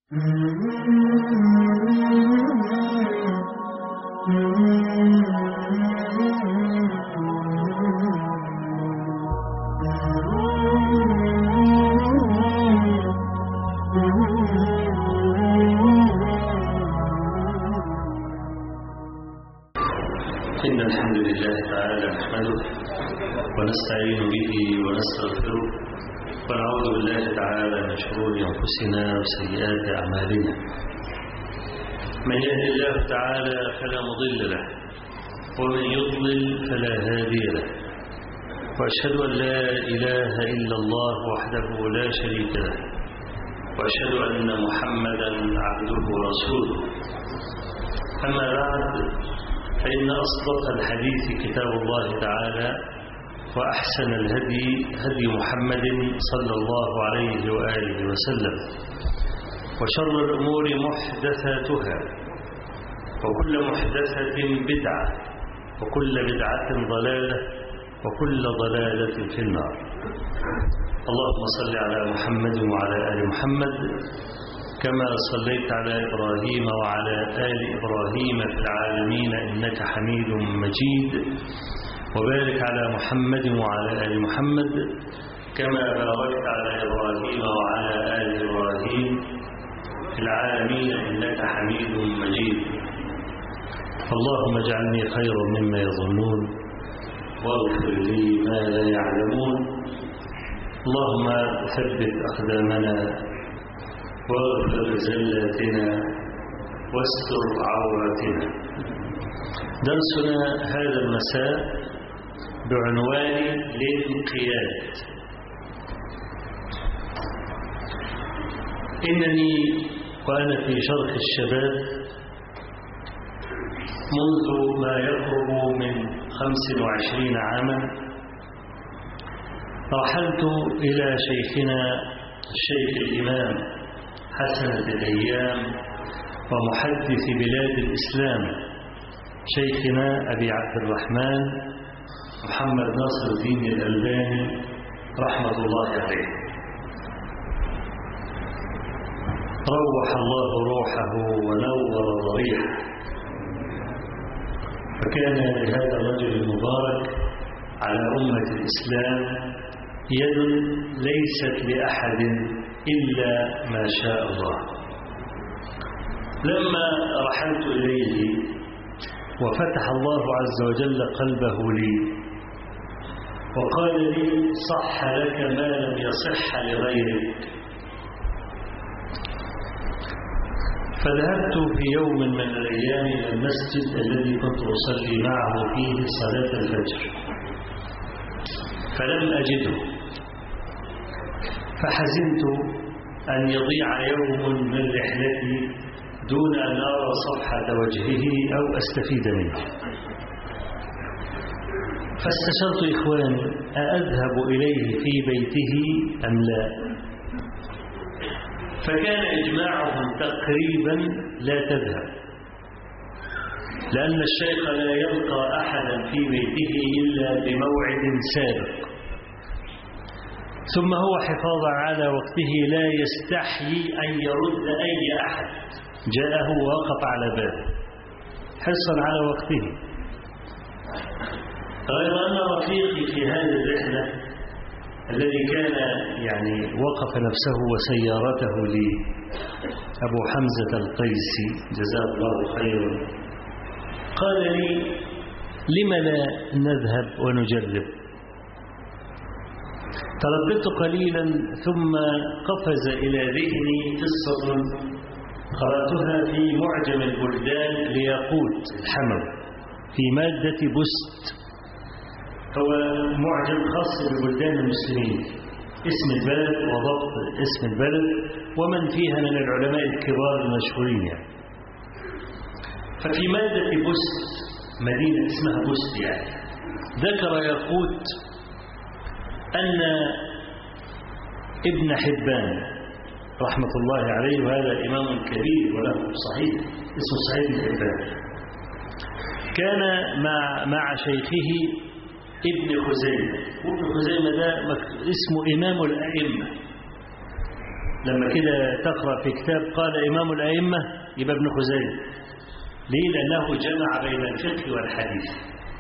إن الحمد لله تعالى نحمده ونستعين به ونستغفره ونعوذ بالله تعالى من شرور أنفسنا وسيئات أعمالنا من يهد الله تعالى فلا مضل له ومن يضلل فلا هادي له وأشهد أن لا إله إلا الله وحده لا شريك له وأشهد أن محمدا عبده ورسوله أما بعد فإن أصدق الحديث كتاب الله تعالى وأحسن الهدي هدي محمد صلى الله عليه وآله وسلم وشر الأمور محدثاتها وكل محدثة بدعة وكل بدعة ضلالة وكل ضلالة في النار اللهم صل على محمد وعلى آل محمد كما صليت على إبراهيم وعلى آل إبراهيم في العالمين إنك حميد مجيد وبارك على محمد وعلى آل محمد كما باركت على إبراهيم وعلى آل إبراهيم في العالمين إنك حميد مجيد اللهم اجعلني خيرا مما يظنون واغفر لي ما لا يعلمون اللهم ثبت أقدامنا واغفر زلاتنا واستر عوراتنا درسنا هذا المساء بعنوان للقياد إنني وأنا في شرح الشباب منذ ما يقرب من خمس وعشرين عاما رحلت إلى شيخنا الشيخ الإمام حسنة الأيام ومحدث بلاد الإسلام شيخنا أبي عبد الرحمن محمد ناصر الدين الألباني رحمة الله عليه روح الله روحه ونور ضريحه فكان لهذا الرجل المبارك على أمة الإسلام يد ليست لأحد إلا ما شاء الله لما رحلت إليه وفتح الله عز وجل قلبه لي وقال لي صح لك ما لم يصح لغيرك فذهبت في يوم من الأيام إلى المسجد الذي كنت أصلي معه فيه صلاة الفجر فلم أجده فحزنت أن يضيع يوم من رحلتي دون أن أرى صفحة وجهه أو أستفيد منه فاستشرت إخواني أذهب إليه في بيته أم لا فكان إجماعهم تقريبا لا تذهب لأن الشيخ لا يلقى أحدا في بيته إلا بموعد سابق ثم هو حفاظا على وقته لا يستحيي أن يرد أي أحد جاءه ووقف على بابه حرصا على وقته غير أن رفيقي في هذه الرحلة الذي كان يعني وقف نفسه وسيارته لي أبو حمزة القيسي جزاه الله خيرا قال لي لم لا نذهب ونجرب ترددت قليلا ثم قفز إلى ذهني قصة قرأتها في معجم البلدان لياقوت الحموي في مادة بست هو معجم خاص ببلدان المسلمين اسم البلد وضبط اسم البلد ومن فيها من العلماء الكبار المشهورين يعني. ففي مادة بست مدينة اسمها بست يعني ذكر ياقوت أن ابن حبان رحمة الله عليه وهذا إمام كبير وله صحيح اسمه صحيح بن حبان كان مع مع شيخه ابن خزيمة وابن خزيمة ده اسمه إمام الأئمة لما كده تقرأ في كتاب قال إمام الأئمة يبقى ابن خزيمة ليه لأنه جمع بين الفقه والحديث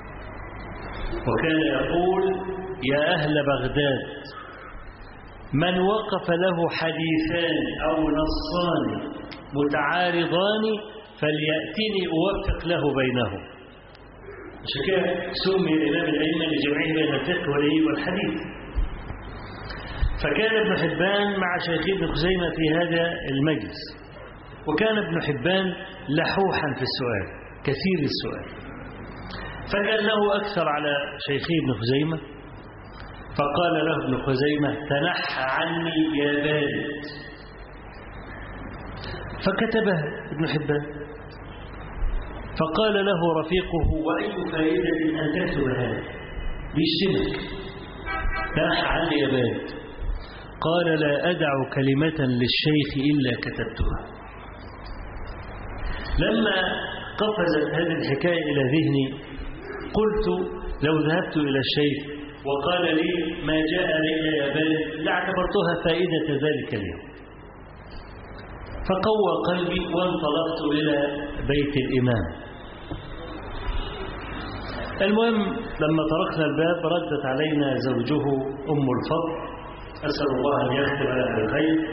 وكان يقول يا أهل بغداد من وقف له حديثان أو نصان متعارضان فليأتني أوفق له بينهم عشان كده سمي إمام الأئمة لجمعه بين الفقه والحديث فكان ابن حبان مع شيخ ابن خزيمة في هذا المجلس وكان ابن حبان لحوحا في السؤال كثير السؤال فكان له أكثر على شيخه ابن خزيمة فقال له ابن خزيمة تنحى عني يا بارد فكتبه ابن حبان فقال له رفيقه وأي فائدة أن تكتب هذا بيشتمك تنحى عني يا بارد قال لا أدع كلمة للشيخ إلا كتبتها لما قفزت هذه الحكاية إلى ذهني قلت لو ذهبت إلى الشيخ وقال لي ما جاء لي يا بارد لاعتبرتها فائدة ذلك اليوم فقوى قلبي وانطلقت إلى بيت الإمام المهم لما طرقنا الباب ردت علينا زوجه أم الفضل أسأل الله أن يختم لها بالخير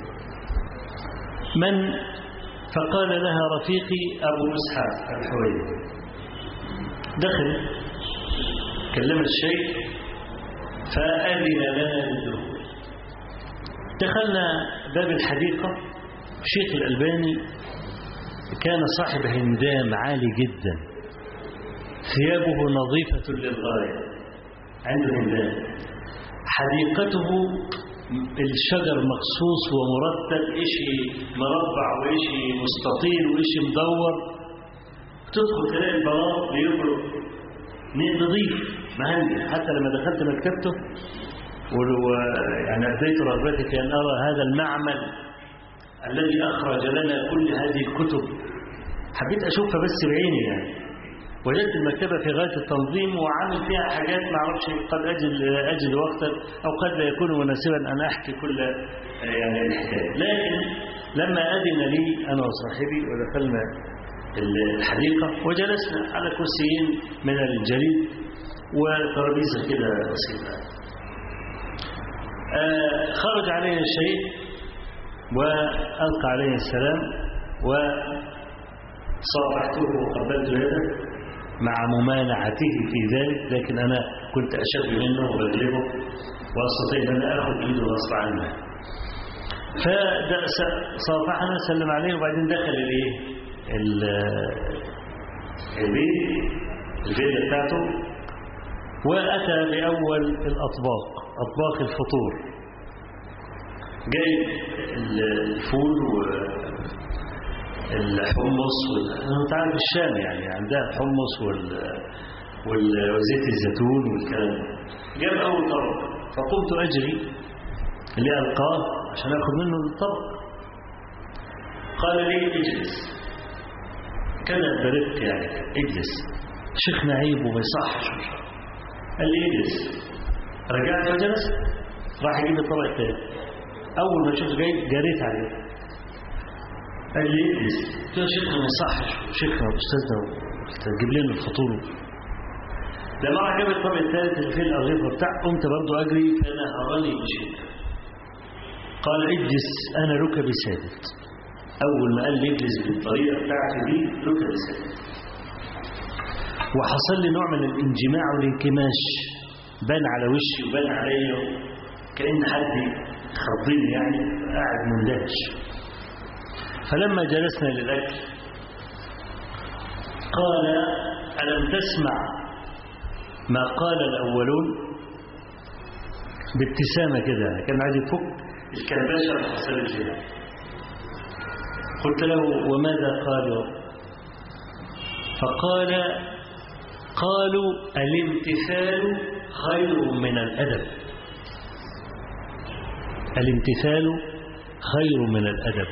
من فقال لها رفيقي أبو مسحاب الحويري دخل كلم الشيخ فأذن لنا بالدخول دخلنا باب الحديقة الشيخ الألباني كان صاحب هندام عالي جدا ثيابه نظيفة للغاية عنده هندام حديقته الشجر مقصوص ومرتب إشي مربع وإشي مستطيل وإشي مدور تدخل تلاقي البلاط بيبرق نظيف مهندس حتى لما دخلت مكتبته يعني أبديت رغبتي في أن أرى هذا المعمل الذي أخرج لنا كل هذه الكتب حبيت أشوفها بس بعيني يعني وجدت المكتبة في غاية التنظيم وعامل فيها حاجات ما اعرفش قد أجد, أجد وقتا أو قد لا يكون مناسبا أن أحكي كل يعني الحكاية لكن لما أذن لي أنا وصاحبي ودخلنا الحديقة وجلسنا على كرسيين من الجليد وترابيزة كده بسيطة آه خرج علينا الشيخ وألقى عليه السلام وصافحته وقبلت يده مع ممانعته في ذلك لكن أنا كنت أشد منه وبغلبه وأستطيع أن أخذ إيده غصب عنه فصافحنا سلم عليه وبعدين دخل الايه البيت الفيلا بتاعته وأتى بأول الأطباق أطباق الفطور جايب الفول الحمص انت عارف الشام يعني عندها الحمص وال... وال... وزيت الزيتون والكلام جاب اول طبق فقمت اجري اللي القاه عشان اخذ منه الطبق قال لي اجلس كذا برفق يعني اجلس شيخنا عيب وما يصحش قال لي اجلس رجعت وجلست راح يجيب الطبق الثاني اول ما شفت جاي جريت عليه قال لي اجلس قلت له شيخنا ما يصحش شيخنا استاذنا تجيب لنا الفطور لما راح جاب الطبق الثالث اللي فيه الارغفه بتاع قمت برضه اجري فنهرني بشده قال اجلس انا ركبي ثابت اول ما قال لي اجلس بالطريقه بتاعتي دي ركبي ثابت وحصل لي نوع من الانجماع والانكماش بان على وشي وبان عليا كان حد خضني يعني قاعد مندهش فلما جلسنا للأكل قال ألم تسمع ما قال الأولون بابتسامة كده كان عايز يفك الكرباشة اللي حصلت لنا قلت له وماذا قالوا فقال قالوا الامتثال خير من الأدب الامتثال خير من الأدب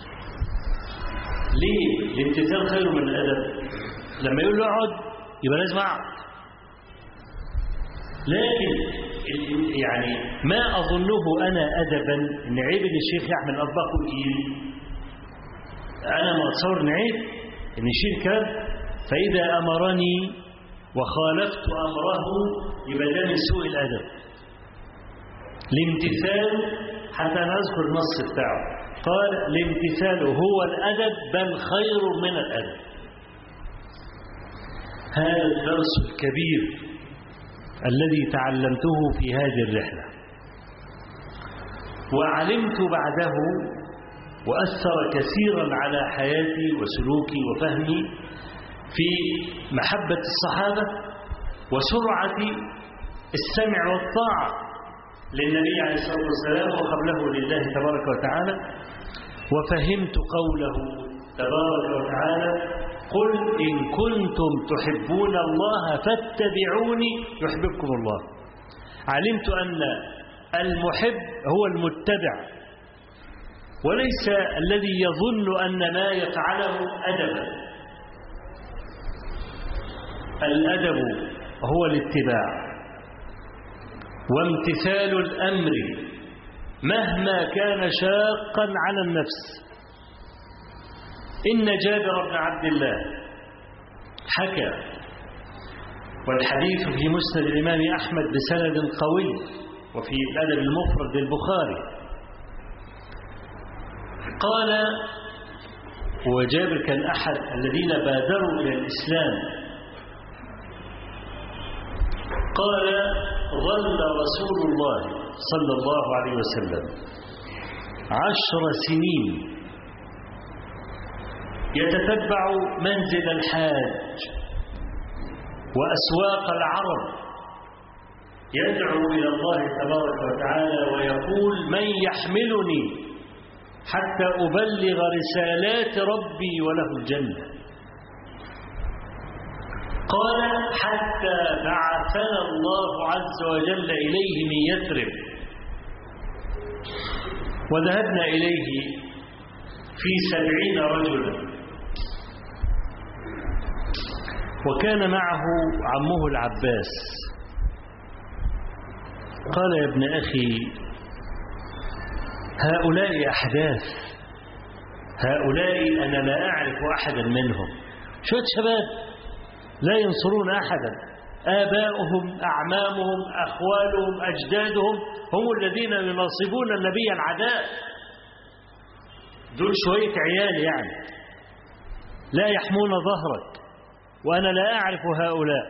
ليه الامتثال خير من الأدب لما يقول له اقعد يبقى لازم اقعد لكن يعني ما أظنه أنا أدبا إن عيب إن الشيخ يعمل أطباق وإيدي أنا ما أتصور إن عيب إن يشيل كلام فإذا أمرني وخالفت أمره يبقى ده من سوء الأدب الامتثال حتى نذكر النص بتاعه قال الامتثال هو الأدب بل خير من الأدب هذا الدرس الكبير الذي تعلمته في هذه الرحلة وعلمت بعده وأثر كثيرا على حياتي وسلوكي وفهمي في محبة الصحابة وسرعة السمع والطاعة للنبي عليه الصلاة والسلام وقبله لله تبارك وتعالى وفهمت قوله تبارك وتعالى قل إن كنتم تحبون الله فاتبعوني يحببكم الله علمت أن المحب هو المتبع وليس الذي يظن أن ما يفعله أدبا الأدب هو الاتباع وامتثال الأمر مهما كان شاقا على النفس إن جابر بن عبد الله حكى والحديث في مسند الإمام أحمد بسند قوي وفي الأدب المفرد للبخاري قال وجابر كان أحد الذين بادروا إلى الإسلام قال ظل رسول الله صلى الله عليه وسلم عشر سنين يتتبع منزل الحاج وأسواق العرب يدعو إلى الله تبارك وتعالى ويقول من يحملني حتى أبلغ رسالات ربي وله الجنة قال حتى بعثنا الله عز وجل إليه من يثرب وذهبنا إليه في سبعين رجلا وكان معه عمه العباس قال يا ابن أخي هؤلاء أحداث هؤلاء أنا لا أعرف أحدا منهم شوية شباب لا ينصرون أحدا آباؤهم أعمامهم أخوالهم أجدادهم هم الذين يناصبون النبي العداء دول شوية عيال يعني لا يحمون ظهرك وأنا لا أعرف هؤلاء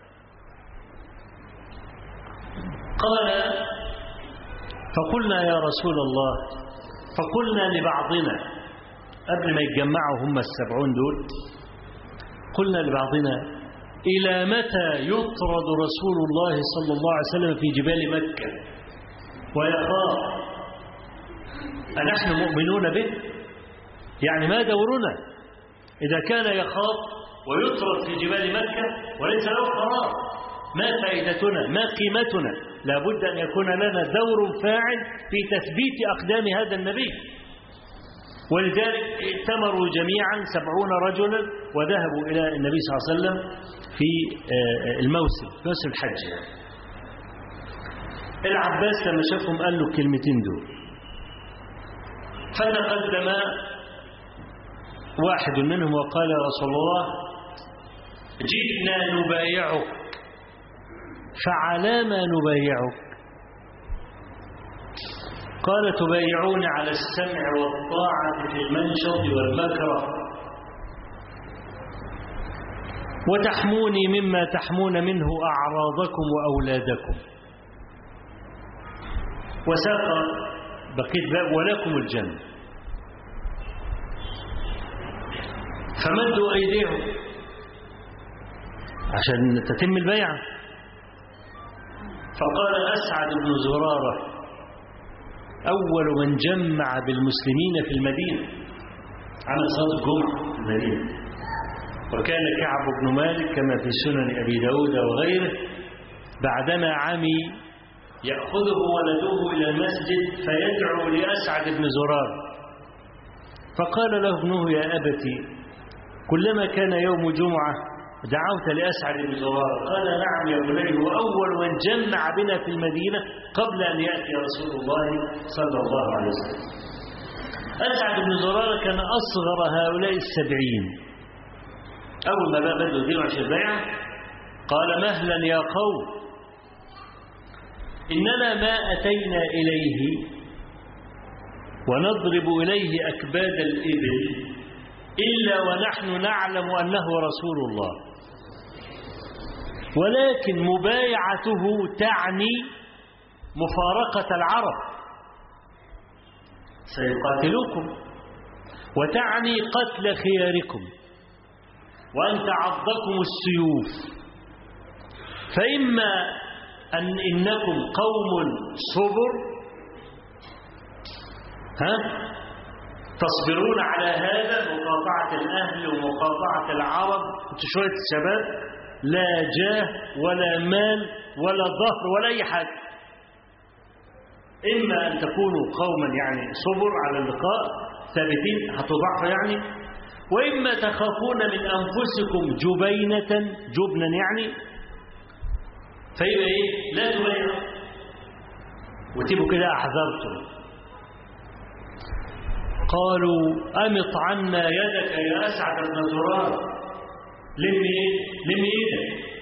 قال فقلنا يا رسول الله فقلنا لبعضنا قبل ما يتجمعوا هم السبعون دول قلنا لبعضنا إلى متى يطرد رسول الله صلى الله عليه وسلم في جبال مكة ويخاف أنحن مؤمنون به يعني ما دورنا إذا كان يخاف ويطرد في جبال مكة وليس له قرار ما فائدتنا ما قيمتنا لابد أن يكون لنا دور فاعل في تثبيت أقدام هذا النبي ولذلك ائتمروا جميعا سبعون رجلا وذهبوا إلى النبي صلى الله عليه وسلم في الموسم في موسم الحج يعني. العباس لما شافهم قال له الكلمتين دول فتقدم واحد منهم وقال يا رسول الله جئنا نبايعك فعلى ما نبايعك قال تبايعون على السمع والطاعة في المنشط والمكره وتحموني مما تحمون منه أعراضكم وأولادكم وساق بقيت باب ولكم الجنة فمدوا أيديهم عشان تتم البيعة فقال أسعد بن زرارة أول من جمع بالمسلمين في المدينة عمل صلاة الجمعة في المدينة وكان كعب بن مالك كما في سنن أبي داود وغيره بعدما عمي يأخذه ولده إلى المسجد فيدعو لأسعد بن زرار فقال له ابنه يا أبتي كلما كان يوم جمعة دعوت لأسعد بن زرارة قال نعم يا بني هو أول من جمع بنا في المدينة قبل أن يأتي رسول الله صلى الله عليه وسلم أسعد بن زرارة كان أصغر هؤلاء السبعين أول ما بقى بدأوا يدينوا عشان البيعة قال مهلا يا قوم إننا ما أتينا إليه ونضرب إليه أكباد الإبل إلا ونحن نعلم أنه رسول الله ولكن مبايعته تعني مفارقة العرب سيقاتلوكم وتعني قتل خياركم وأن تعضكم السيوف فإما أن إنكم قوم صبر ها تصبرون على هذا مقاطعة الأهل ومقاطعة العرب شوية الشباب لا جاه ولا مال ولا ظهر ولا أي حاجة إما أن تكونوا قوما يعني صبر على اللقاء ثابتين هتضعفوا يعني وإما تخافون من أنفسكم جبينة جبنا يعني فيبقى إيه لا تبايعوا وتبقوا كده أحذرتم قالوا أمط عنا يدك يا أسعد بن زرار لم إيه لم إيدك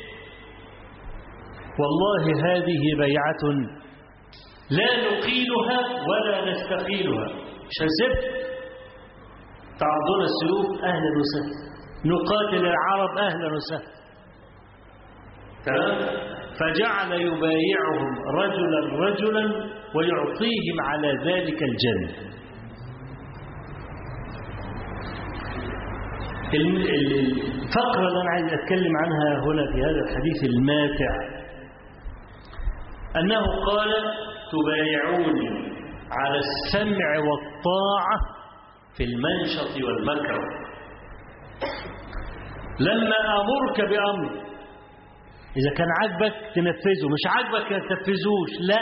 والله هذه بيعة لا نقيلها ولا نستقيلها مش هنسيبها تعضون السيوف أهلا وسهلا نقاتل العرب أهلا وسهلا تمام فجعل يبايعهم رجلا رجلا ويعطيهم على ذلك الجنة الفقرة اللي أنا عايز أتكلم عنها هنا في هذا الحديث الماتع أنه قال تبايعوني على السمع والطاعة في المنشط والمكر لما أمرك بأمر إذا كان عاجبك تنفذه مش عاجبك ما تنفذوش لا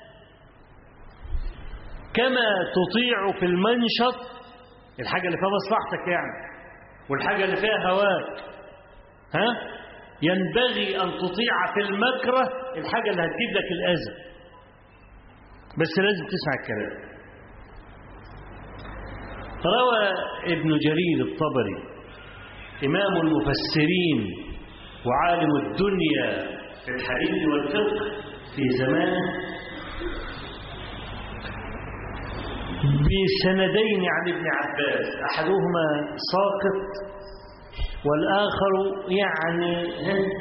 كما تطيع في المنشط الحاجة اللي فيها مصلحتك يعني والحاجة اللي فيها هواك ها ينبغي أن تطيع في المكره الحاجة اللي هتجيب لك الأذى بس لازم تسمع الكلام روى ابن جرير الطبري إمام المفسرين وعالم الدنيا في الحديث والفقه في زمانه بسندين عن ابن عباس أحدهما ساقط والآخر يعني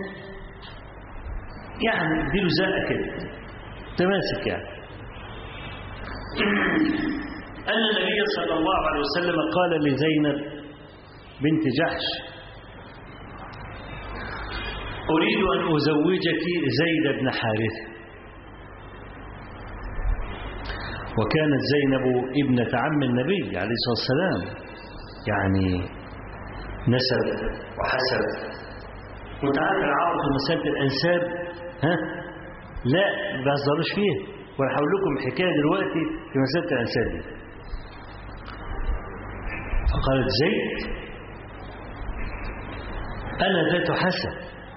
يعني اديله زقة كده تماسك يعني أن النبي صلى الله عليه وسلم قال لزينب بنت جحش أريد أن أزوجك زيد بن حارثة وكانت زينب ابنة عم النبي عليه الصلاة والسلام يعني نسب وحسب وتعرف العرب في مسألة الأنساب ها لا ما بيهزروش فيها وانا هقول لكم حكايه دلوقتي في مساله الانساب دي فقالت زيد انا ذات حسن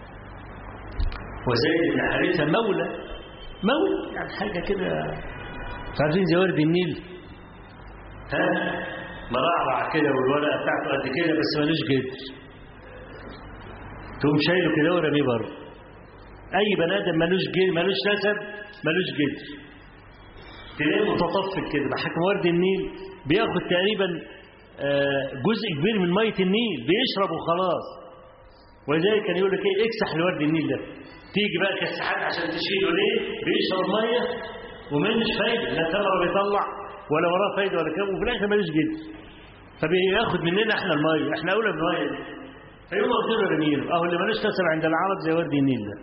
وزيد بن حارثه مولى مولى يعني حاجه كده عارفين زي ورد النيل ها مرعرع كده والورقه بتاعته قد كده بس ملوش جدر تقوم شايله كده ورميه بره اي بني ادم ملوش جدر ملوش نسب ملوش جدر تلاقيه متطفل كده بحكم ورد النيل بياخد تقريبا جزء كبير من ميه النيل بيشرب وخلاص ولذلك كان يقول لك ايه اكسح لورد النيل ده تيجي بقى كسحات عشان تشيله ليه بيشرب ميه ومنش فايده لا ثمره بيطلع ولا وراه فايده ولا كام وفي الاخر ملوش جد فبياخد مننا احنا الميه احنا اولى بالميه دي فيقوم واخدينه رميله اهو اللي ملوش نسب عند العرب زي ورد النيل ده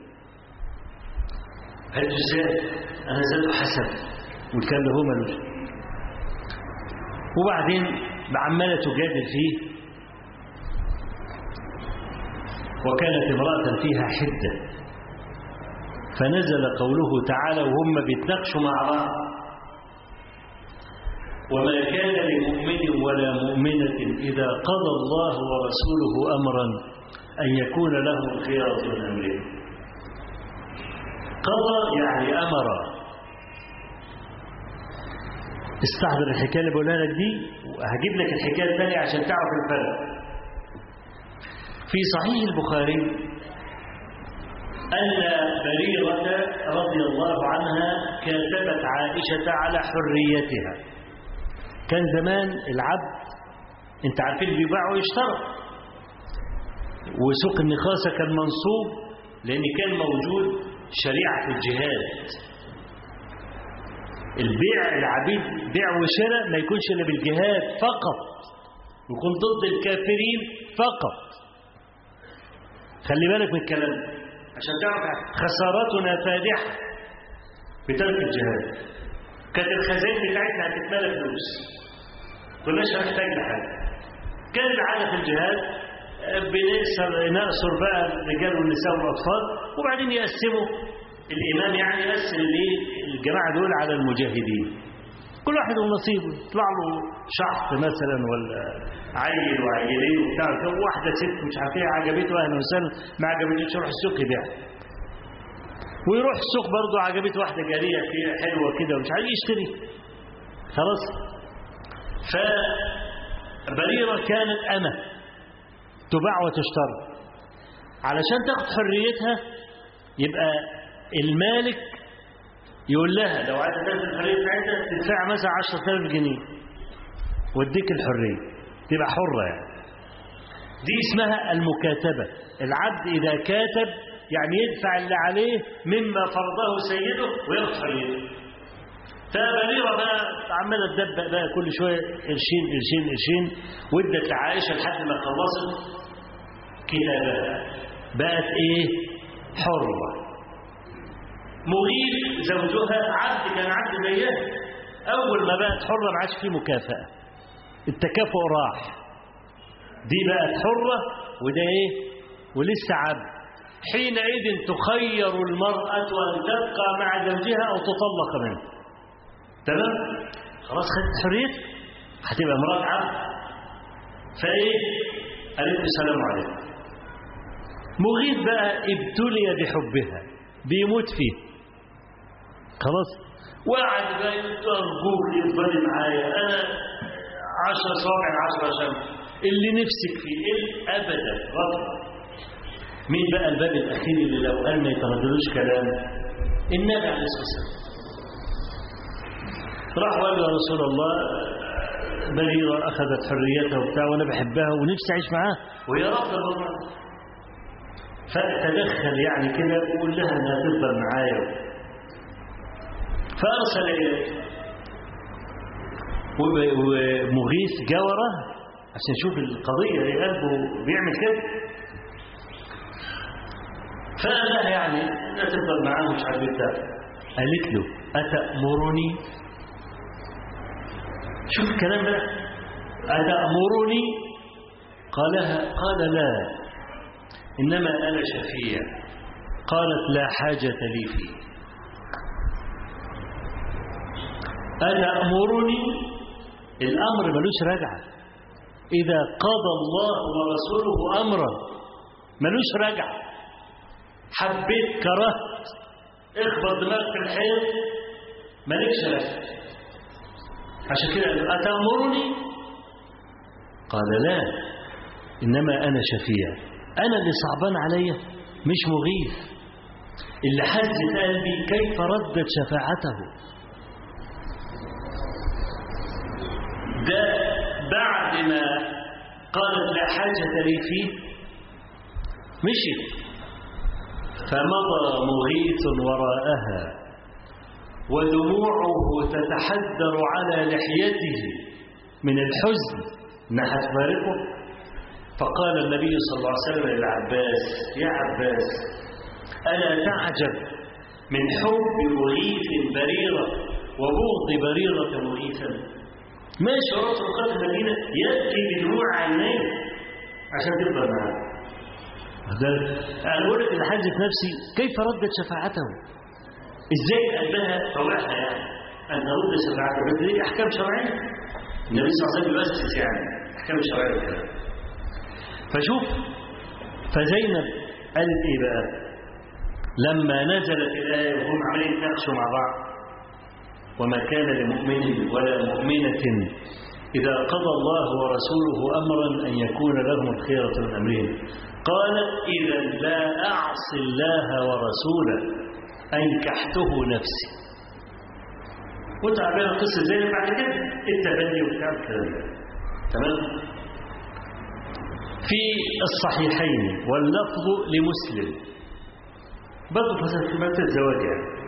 قالت ازاي انا زاد حسب والكلام ده هو ملوش وبعدين عماله تجادل فيه وكانت امرأة فيها حدة فنزل قوله تعالى وهم بيتناقشوا مع بعض وما كان لمؤمن ولا مؤمنة إذا قضى الله ورسوله أمرا أن يكون لهم الخيرة من أمرهم قضى يعني أمر استحضر الحكاية اللي بقولها لك دي وهجيب لك الحكاية الثانية عشان تعرف الفرق في صحيح البخاري أن بريرة رضي الله عنها كاتبت عائشة على حريتها كان زمان العبد انت عارفين بيباع ويشترى وسوق النخاسة كان منصوب لأن كان موجود شريعة الجهاد البيع العبيد بيع وشراء ما يكونش إلا بالجهاد فقط يكون ضد الكافرين فقط خلي بالك من الكلام عشان تعرف خسارتنا فادحة بترك الجهاد كانت الخزائن بتاعتنا هتتملى فلوس كناش هنحتاج لحاجة كان العادة في الجهاد بنأسر نأسر بقى الرجال والنساء والأطفال وبعدين يقسموا الإمام يعني يقسم الجماعة دول على المجاهدين كل واحد ونصيبه يطلع له شحط مثلا ولا عيل وعيلين وبتاع واحدة ست مش عارف ايه عجبته أهلا وسهلا ما عجبتوش يروح السوق يبيع ويروح السوق برضه عجبته واحدة جارية حلوة كده ومش عارف يشتري خلاص فبريرة كانت أمة تباع وتشترى علشان تاخد حريتها يبقى المالك يقول لها لو عايزه تاخد الحريه بتاعتها تدفع مثلا 10000 جنيه واديك الحريه تبقى حره يعني دي اسمها المكاتبه العبد اذا كاتب يعني يدفع اللي عليه مما فرضه سيده وياخد حريته فبريرة بقى عمالة تدبق بقى كل شوية قرشين قرشين قرشين وادت لعائشة لحد ما خلصت كتابها بقت ايه حرة مغيث زوجها عبد كان عبد زيها أول ما بقت حرة ما عادش فيه مكافأة التكافؤ راح دي بقت حرة وده ايه ولسه عبد حينئذ تخير المرأة أن تبقى مع زوجها أو تطلق منه تمام خلاص خدت حريتها هتبقى مرات عبد فايه قالت له السلام عليكم مغيث بقى ابتلي بحبها بيموت فيه خلاص وقعد بقى ارجوك افضلي معايا انا عشر صابع عشر شمس اللي نفسك فيه إيه ابدا رفض مين بقى الباب الاخير اللي لو قال ما يترددوش كلام النبي عليه الصلاه والسلام راح وقال يا رسول الله بريرة أخذت حريتها وبتاع وأنا بحبها ونفسي أعيش معاها وهي رافضة برضه فتدخل يعني كده وقول لها انها تفضل معايا فارسل اليه ومغيث جاوره عشان يشوف القضيه قلبه بيعمل كده فقال لها يعني انها تفضل معاه مش عارف ايه قالت له اتامرني شوف الكلام ده اتامرني قالها قال لا إنما أنا شفيع قالت لا حاجة لي فيه أتأمرني الأمر ملوش رجعة إذا قضى الله ورسوله أمرا ملوش رجعة حبيت كرهت اخبط دماغك في الحيط مالكش رجعة عشان كده أتأمرني قال لا إنما أنا شفيع أنا اللي صعبان عليا مش مغيث اللي حزت قلبي كيف ردت شفاعته ده بعد ما قالت لا حاجة لي فيه مشي فمضى مغيث وراءها ودموعه تتحدر على لحيته من الحزن انها تفارقه فقال النبي صلى الله عليه وسلم للعباس يا عباس ألا تعجب من حب مغيث بريرة وبغض بريرة مغيثا ماشي رسول قلب المدينة يبكي بدموع عينيه عشان تفضل معاه أنا بقول لك الحاج في نفسي كيف ردت شفاعته ازاي قلبها طوعها يعني أن ترد شفاعته بس دي أحكام شرعية النبي صلى الله عليه وسلم يؤسس يعني أحكام الشرعية والكلام فشوف فزينب قالت إيه بقى لما نزلت الآية وهم عمالين يتناقشوا مع بعض وما كان لمؤمن ولا مؤمنة إذا قضى الله ورسوله أمرا أن يكون لهم الخيرة من أمرهم قالت إذا لا أعصي الله ورسوله أنكحته نفسي وتعبير قصة زينب بعد كده التبني وبتاع الكلام ده تمام في الصحيحين واللفظ لمسلم برضه في مسألة الزواج يعني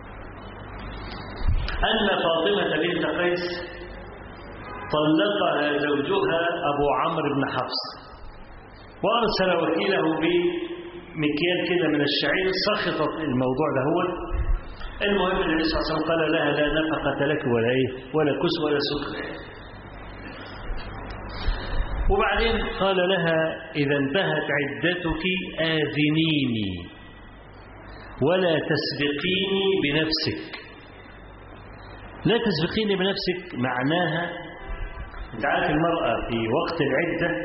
أن فاطمة بنت قيس طلقها زوجها أبو عمرو بن حفص وأرسل وكيله بمكيال كده من الشعير سخطت الموضوع ده هو المهم النبي صلى الله عليه وسلم قال لها لا نفقة لك ولا إيه ولا كس ولا سكر وبعدين قال لها إذا انتهت عدتك آذنيني ولا تسبقيني بنفسك لا تسبقيني بنفسك معناها انت عارف المرأة في وقت العدة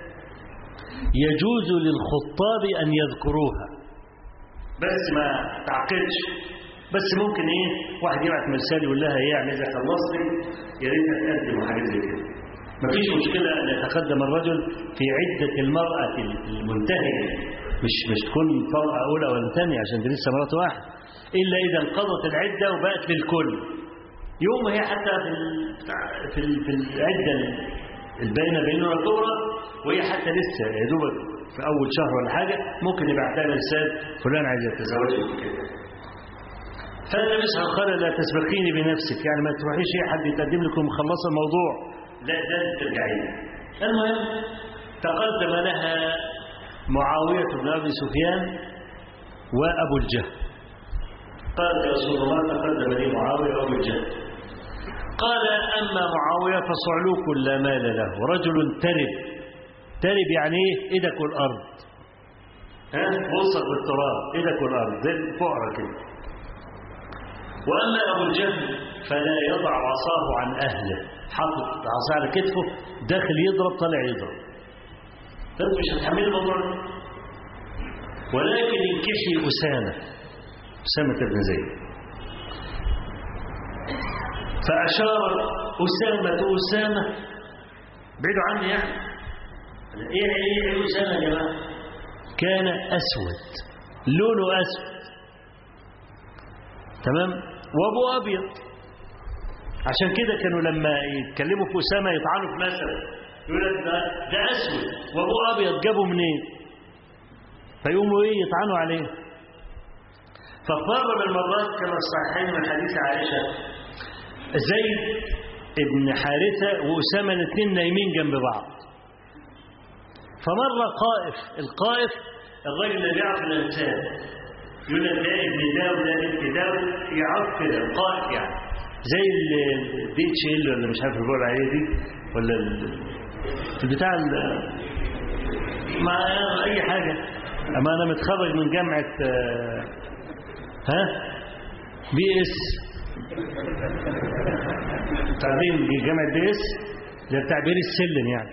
يجوز للخطاب أن يذكروها بس ما تعقدش بس ممكن ايه واحد يبعت مرسال يقول لها ايه يعني اذا خلصتي يا ريت تقدم وحاجات زي كده مفيش مشكله ان يتقدم الرجل في عده المراه المنتهيه مش مش تكون طلقه اولى ولا ثانيه عشان دي لسه مرات واحد الا اذا انقضت العده وبقت للكل يوم هي حتى في ال في ال في العده الباينه بيننا الكبرى وهي حتى لسه يا دوبك في اول شهر ولا حاجه ممكن يبعت لها رساله فلان عايز يتزوج كده فالنبي صلى الله عليه وسلم لا تسبقيني بنفسك يعني ما تروحيش اي حد يتقدم لكم مخلصه الموضوع لا ده ترجعي المهم تقدم لها معاويه بن ابي سفيان وابو الجهل قالت يا رسول الله تقدم لي معاويه وابو الجهل قال اما معاويه فصعلوك لا مال له رجل ترب ترب يعني ايه ايدك والارض ها بصك بالتراب ايدك والارض زي الفقره كده وأما أبو الجهل فلا يضع عصاه عن أهله حاطط عصاه على كتفه داخل يضرب طالع يضرب فأنت مش هتحمل الموضوع ولكن انكحي أسامة أسامة بن زيد فأشار أسامة أسامة بعيدوا عني يعني إيه إيه أسامة يا جماعة كان أسود لونه أسود تمام وابو ابيض عشان كده كانوا لما يتكلموا في اسامه يطعنوا في مثل يقول لك ده, ده اسود وابو ابيض جابوا منين فيقوموا ايه يطعنوا عليه فمره من المرات كما الصحيحين من حديث عائشه زيد ابن حارثه واسامه الاثنين نايمين جنب بعض فمره قائف القائف الراجل اللي بيعرف الانسان يقول لك ده ابن ده وده ابن ده يعرف كده القائد يعني زي الدي اتش ال ولا مش عارف بيقول عليه دي ولا البتاع مع اي حاجه اما انا متخرج من جامعه ها بي اس تعبين جامعه بي اس ده بتاع بير السلم يعني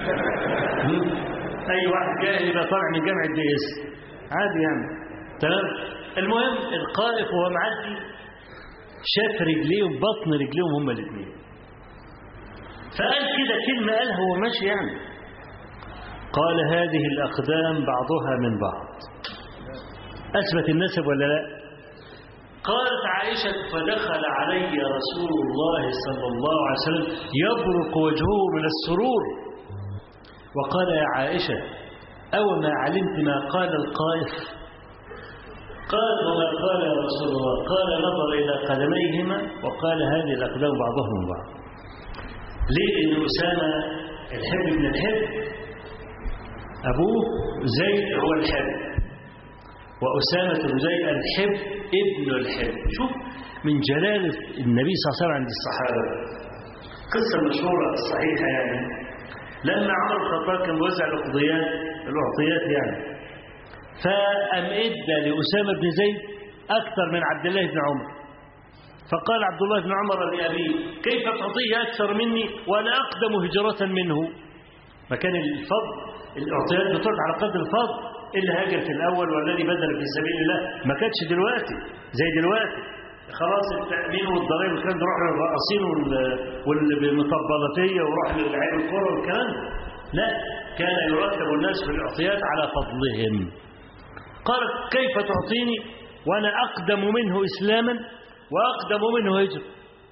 اي واحد جاهل يبقى طالع من جامعه بي اس عادي يعني تمام المهم القائف وهو معدي شاف رجليهم بطن رجليهم هما الاثنين فقال كده كلمة قالها هو ماشي يعني قال هذه الأقدام بعضها من بعض أثبت النسب ولا لا قالت عائشة فدخل علي رسول الله صلى الله عليه وسلم يبرق وجهه من السرور وقال يا عائشة أو ما علمت ما قال القائف قال وما قال يا رسول الله قال نظر إلى قدميهما وقال هذه الأقدام بعضهم من بعض ليه إن أسامة الحب ابن الحب أبوه زيد هو الحب وأسامة بن زيد الحب ابن الحب شوف من جلالة النبي صلى الله عليه وسلم عند الصحابة قصة مشهورة صحيحة يعني لما عمر الخطاب كان بيوزع الأقضيات الأعطيات يعني فأم إدى لأسامة بن زيد أكثر من عبد الله بن عمر فقال عبد الله بن عمر لأبيه كيف تعطيه أكثر مني وأنا أقدم هجرة منه ما كان الفضل الأعطيات بتعطى على قدر الفضل اللي هاجر في الأول والذي بذل في سبيل الله ما كانتش دلوقتي زي دلوقتي خلاص التأمين والضرائب والكلام ده روح للرقاصين والمطبلاتية وروح للعيب الكورة والكلام ده لا كان يرتب الناس في الأعطيات على فضلهم قال كيف تعطيني وأنا أقدم منه إسلاما وأقدم منه هجر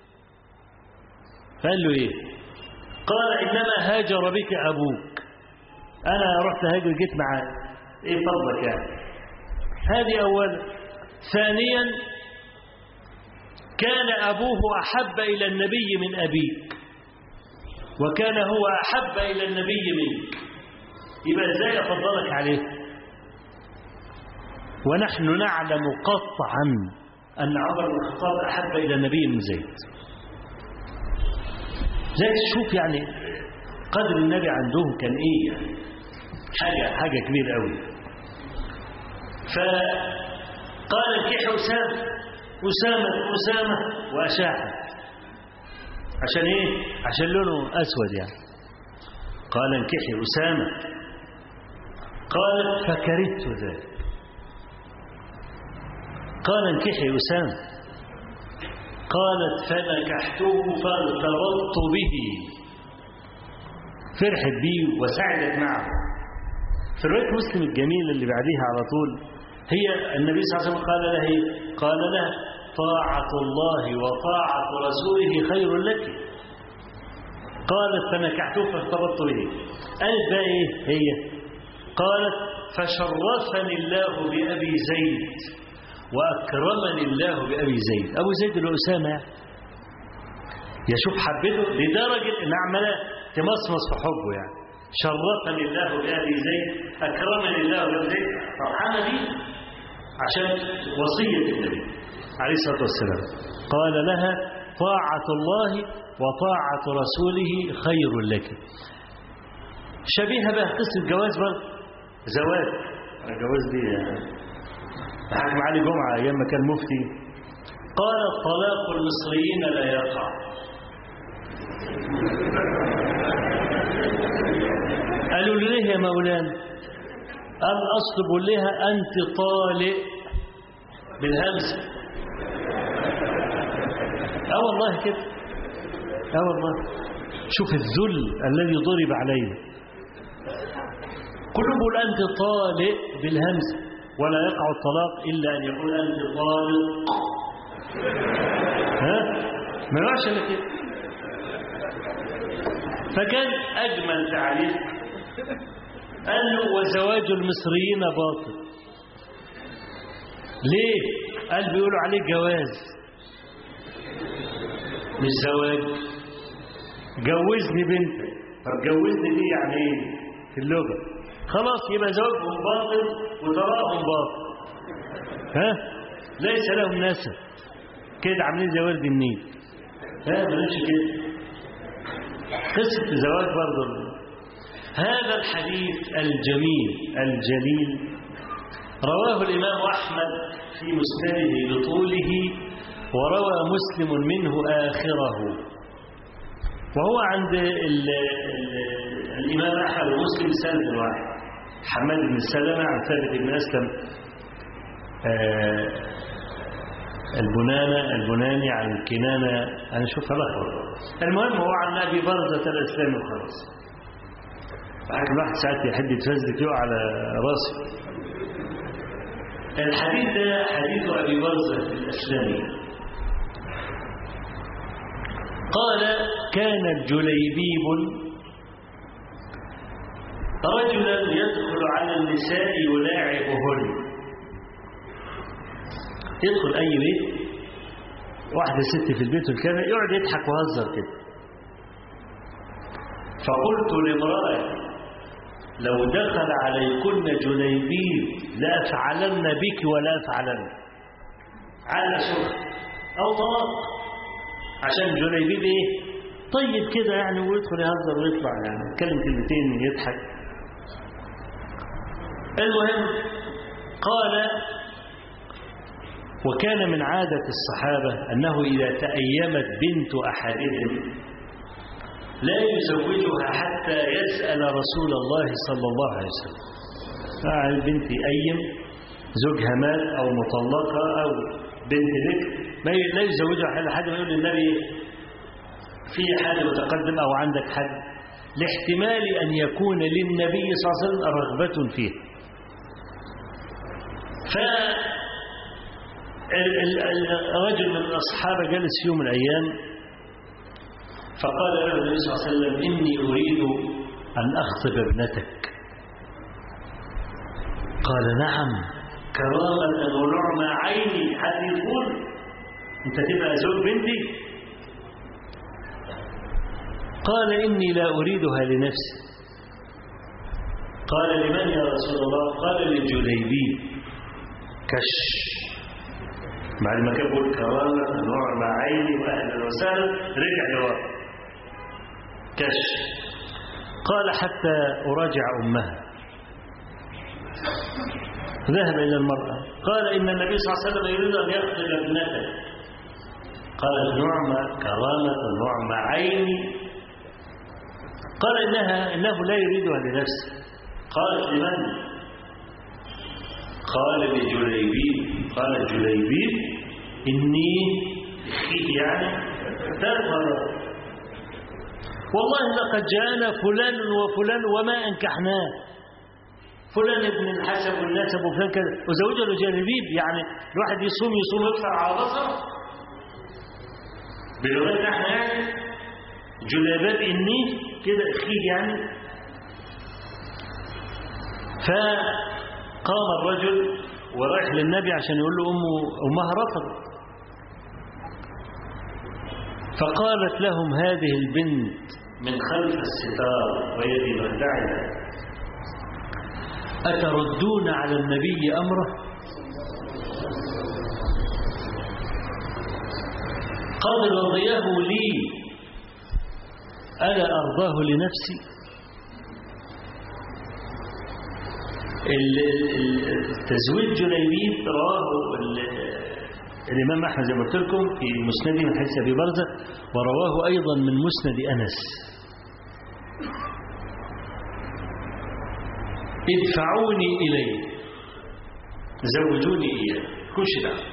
فقال له إيه قال إنما هاجر بك أبوك أنا رحت هاجر جيت معاك إيه فضلك يعني هذه أولا ثانيا كان أبوه أحب إلى النبي من أبيك وكان هو أحب إلى النبي منك يبقى إزاي أفضلك عليه ونحن نعلم قطعا أن عمر بن الخطاب أحب إلى النبي من زيد زي تشوف يعني قدر النبي عندهم كان إيه يعني حاجة حاجة كبيرة قوي فقال انكح أسامة أسامة أسامة وأشاحت عشان إيه؟ عشان لونه أسود يعني قال انكحي أسامة قالت فكرهت ذلك قال انكحي أسامة قالت فنكحته فارتبطت به فرحت بيه وسعدت معه في رواية مسلم الجميلة اللي بعديها على طول هي النبي صلى الله عليه وسلم قال لها إيه؟ قال لها طاعة الله وطاعة رسوله خير لك قالت فنكحته فارتبطت به قالت بقى إيه هي قالت فشرفني الله بأبي زيد وأكرمني الله بأبي زيد أبو زيد اللي أسامة يعني يشوف حبته لدرجة إن عمالة تمصمص في حبه يعني شرفني الله بأبي زيد أكرمني الله بأبي زيد فرحانة بيه عشان وصية النبي عليه الصلاة والسلام قال لها طاعة الله وطاعة رسوله خير لك شبيهة بقى قصة جواز برضه زواج الجواز دي يعني حكم علي جمعة أيام ما كان مفتي قال طلاق المصريين لا يقع قالوا له ليه يا مولانا قال أصلب لها أنت طالق بالهمزة اه والله كده اه والله شوف الذل الذي ضرب عليه كلهم بيقول أنت طالق بالهمزة ولا يقع الطلاق إلا أن يقول أنت طالق ها ما يقعش إلا كده فكان أجمل تعريف قال له وزواج المصريين باطل ليه قال بيقولوا عليه جواز مش زواج جوزني بنتك طب جوزني دي يعني ايه في اللغه خلاص يبقى زواجهم باطل وطلاقهم باطل ها ليس لهم نسب كده عاملين زي ورد النيل ها بلاش كده قصه الزواج برضه هذا الحديث الجميل الجليل رواه الإمام أحمد في مسنده بطوله وروى مسلم منه آخره وهو عند ال ال الإمام أحمد ومسلم سند واحد حماد بن سلمة عن ثابت بن أسلم آه البنانة البناني عن كنانة أنا شوفها لخبط المهم هو عن أبي برزة الإسلام وخلاص واحد الواحد ساعات يحب يتفزلك يقع على راسه الحديث ده حديث أبي برزة الأسلامي قال كان الجليبيب رجلا يدخل على النساء يلاعبهن يدخل أي بيت واحدة ست في البيت والكلام يقعد يضحك ويهزر كده فقلت لامرأتي لو دخل عليكن جليبيب لأفعلن بك ولا أفعلن على سرعة أو طلاق عشان جليبيب إيه طيب كده يعني ويدخل يهزر ويطلع يعني يتكلم كلمتين يضحك المهم قال وكان من عادة الصحابة أنه إذا تأيمت بنت أحدهم لا يزوجها حتى يسأل رسول الله صلى الله عليه وسلم البنت أيم زوجها مات أو مطلقة أو بنت ذكر لا يزوجها لحد ما يقول للنبي في حد متقدم أو عندك حد لاحتمال أن يكون للنبي صلى الله عليه وسلم رغبة فيه فرجل من الأصحاب جلس في يوم من الأيام فقال له النبي صلى الله عليه وسلم إني أريد أن أخطب ابنتك قال نعم كرامة ونعمة عيني حد يقول أنت تبقى زوج بنتي قال إني لا أريدها لنفسي قال لمن يا رسول الله قال للجليبي كش بعد ما كان يقول كرامة نعمة عيني وأهلا وسهلا رجع لورا كش قال حتى أراجع أمها ذهب إلى المرأة قال إن النبي صلى الله عليه وسلم يريد أن يقتل ابنته قالت نعمة كرامة نعمة عيني قال إنها إنه لا يريدها لنفسه قالت لمن قال لجليبيب قال الجليبيب إني يعني ثلاث مرات والله لقد جاءنا فلان وفلان وما أنكحناه فلان ابن الحسب والنسب وفلان كذا وزوجه له جليبيب يعني الواحد يصوم يصوم يفطر على بصره بلغتنا احنا يعني جلابات إني كده اخيه يعني فقام الرجل ورايح للنبي عشان يقول له أمه أمها رفضت فقالت لهم هذه البنت من خلف الستار وهي في مخدعها أتردون على النبي أمره قد رضيه لي ألا أرضاه لنفسي التزويج جليبيب رواه الإمام أحمد زي ما قلت لكم في مسنده من حديث أبي برزة ورواه أيضا من مسند أنس ادفعوني إليه زوجوني إياه كلش دعوة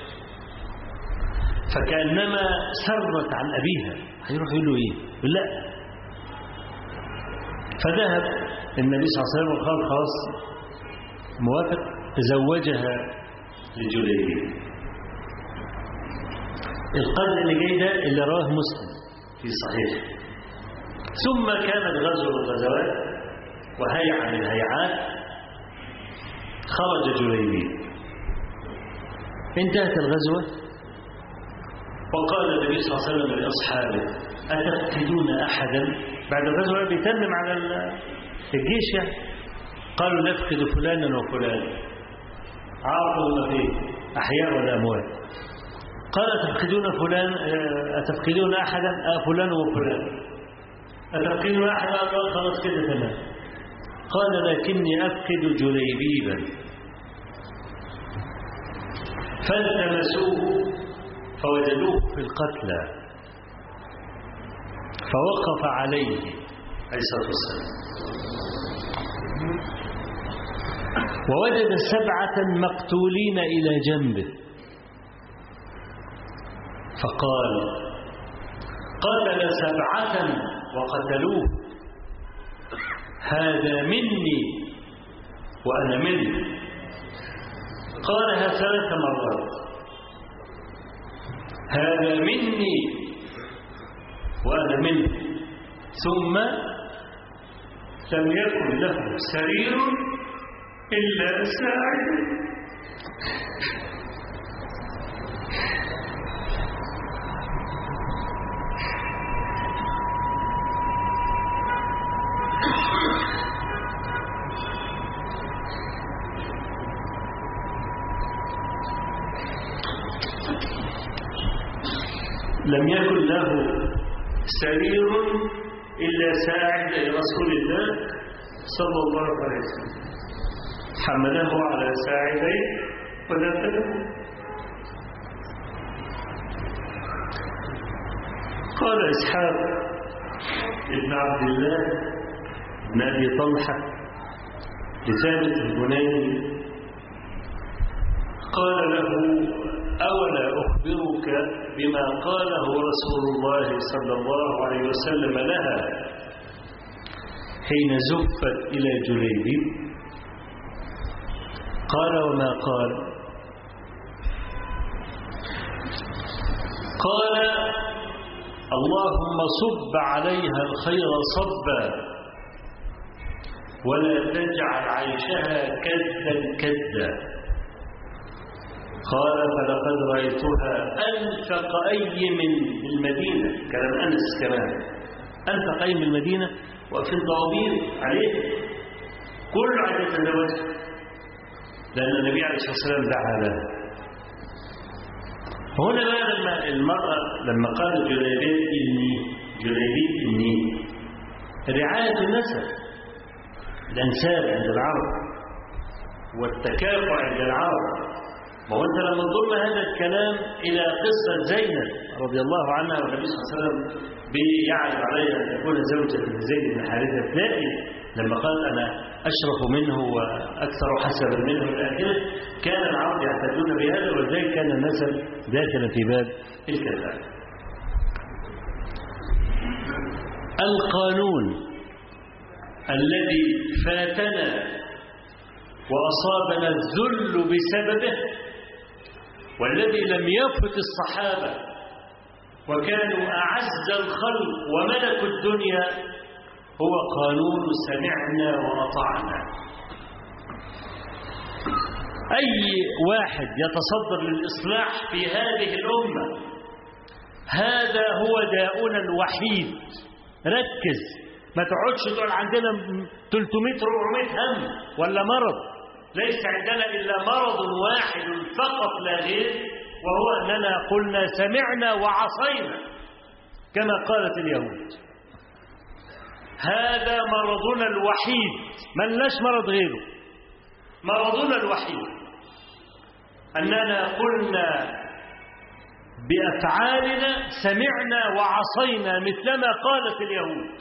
فكأنما سرت عن أبيها هيروح يقول له إيه يقول لا فذهب النبي صلى الله عليه وسلم وقال خلاص موافق تزوجها لجليبيب القرن اللي جاي ده اللي رواه مسلم في صحيح ثم كانت غزوة من الغزوات وهيعة من الهيعات خرج جليبيب انتهت الغزوة وقال النبي صلى الله عليه وسلم لأصحابه أتفقدون أحدا بعد الغزوة بيتمم على الجيش يعني قالوا نفقد فلانا وفلانا عارضوا ما فيه أحياء ولا أموات قال أتفقدون فلان أتفقدون أحدا آه فلان وفلان أتفقدون أحدا قال خلاص كده تمام قال لكني أفقد جليبيبا فالتمسوه فوجدوه في القتلى فوقف عليه عليه الصلاة والسلام ووجد سبعة مقتولين إلى جنبه فقال قتل سبعة وقتلوه هذا مني وأنا منه قالها ثلاث مرات هذا مني وأنا منه ثم لم يكن له سرير إلا ساعد لم يكن له سرير إلا ساعد رسول الله صلى الله عليه وسلم حمله على ساعديه ونفذه قال إسحاق ابن عبد الله بن أبي طلحة لثابت البناني قال له أولا أخبرك بما قاله رسول الله صلى الله عليه وسلم لها حين زفت إلى جليبيب قال وما قال قال اللهم صب عليها الخير صبا ولا تجعل عيشها كدا كدا قال فلقد رأيتها أنفق أي من المدينة كلام أنس كمان أنفق أي من المدينة وفي الطوابير عليه كل عايز يتزوج لأن النبي عليه الصلاة والسلام دعا له هنا بقى لما المرأة لما قال جليبيب إني جليبيب إني رعاية النسب الأنساب عند العرب والتكافؤ عند العرب ما هو أنت لما تضم هذا الكلام إلى قصة زينب رضي الله عنها والنبي صلى الله عليه وسلم بيعرض عليها أن تكون زوجة لزيد بن حارثة تلاقي لما قال أنا أشرف منه وأكثر حسبا منه إلى آخره كان العرب يعتدون بهذا ولذلك كان النسب داخلا في باب الكفاءة القانون الذي فاتنا وأصابنا الذل بسببه والذي لم يفت الصحابة وكانوا أعز الخلق وملكوا الدنيا هو قانون سمعنا وأطعنا أي واحد يتصدر للإصلاح في هذه الأمة هذا هو داؤنا الوحيد ركز ما تقعدش تقول عندنا 300 400 هم ولا مرض ليس عندنا إلا مرض واحد فقط لا غير وهو أننا قلنا سمعنا وعصينا كما قالت اليهود هذا مرضنا الوحيد من لش مرض غيره مرضنا الوحيد أننا قلنا بأفعالنا سمعنا وعصينا مثلما قالت اليهود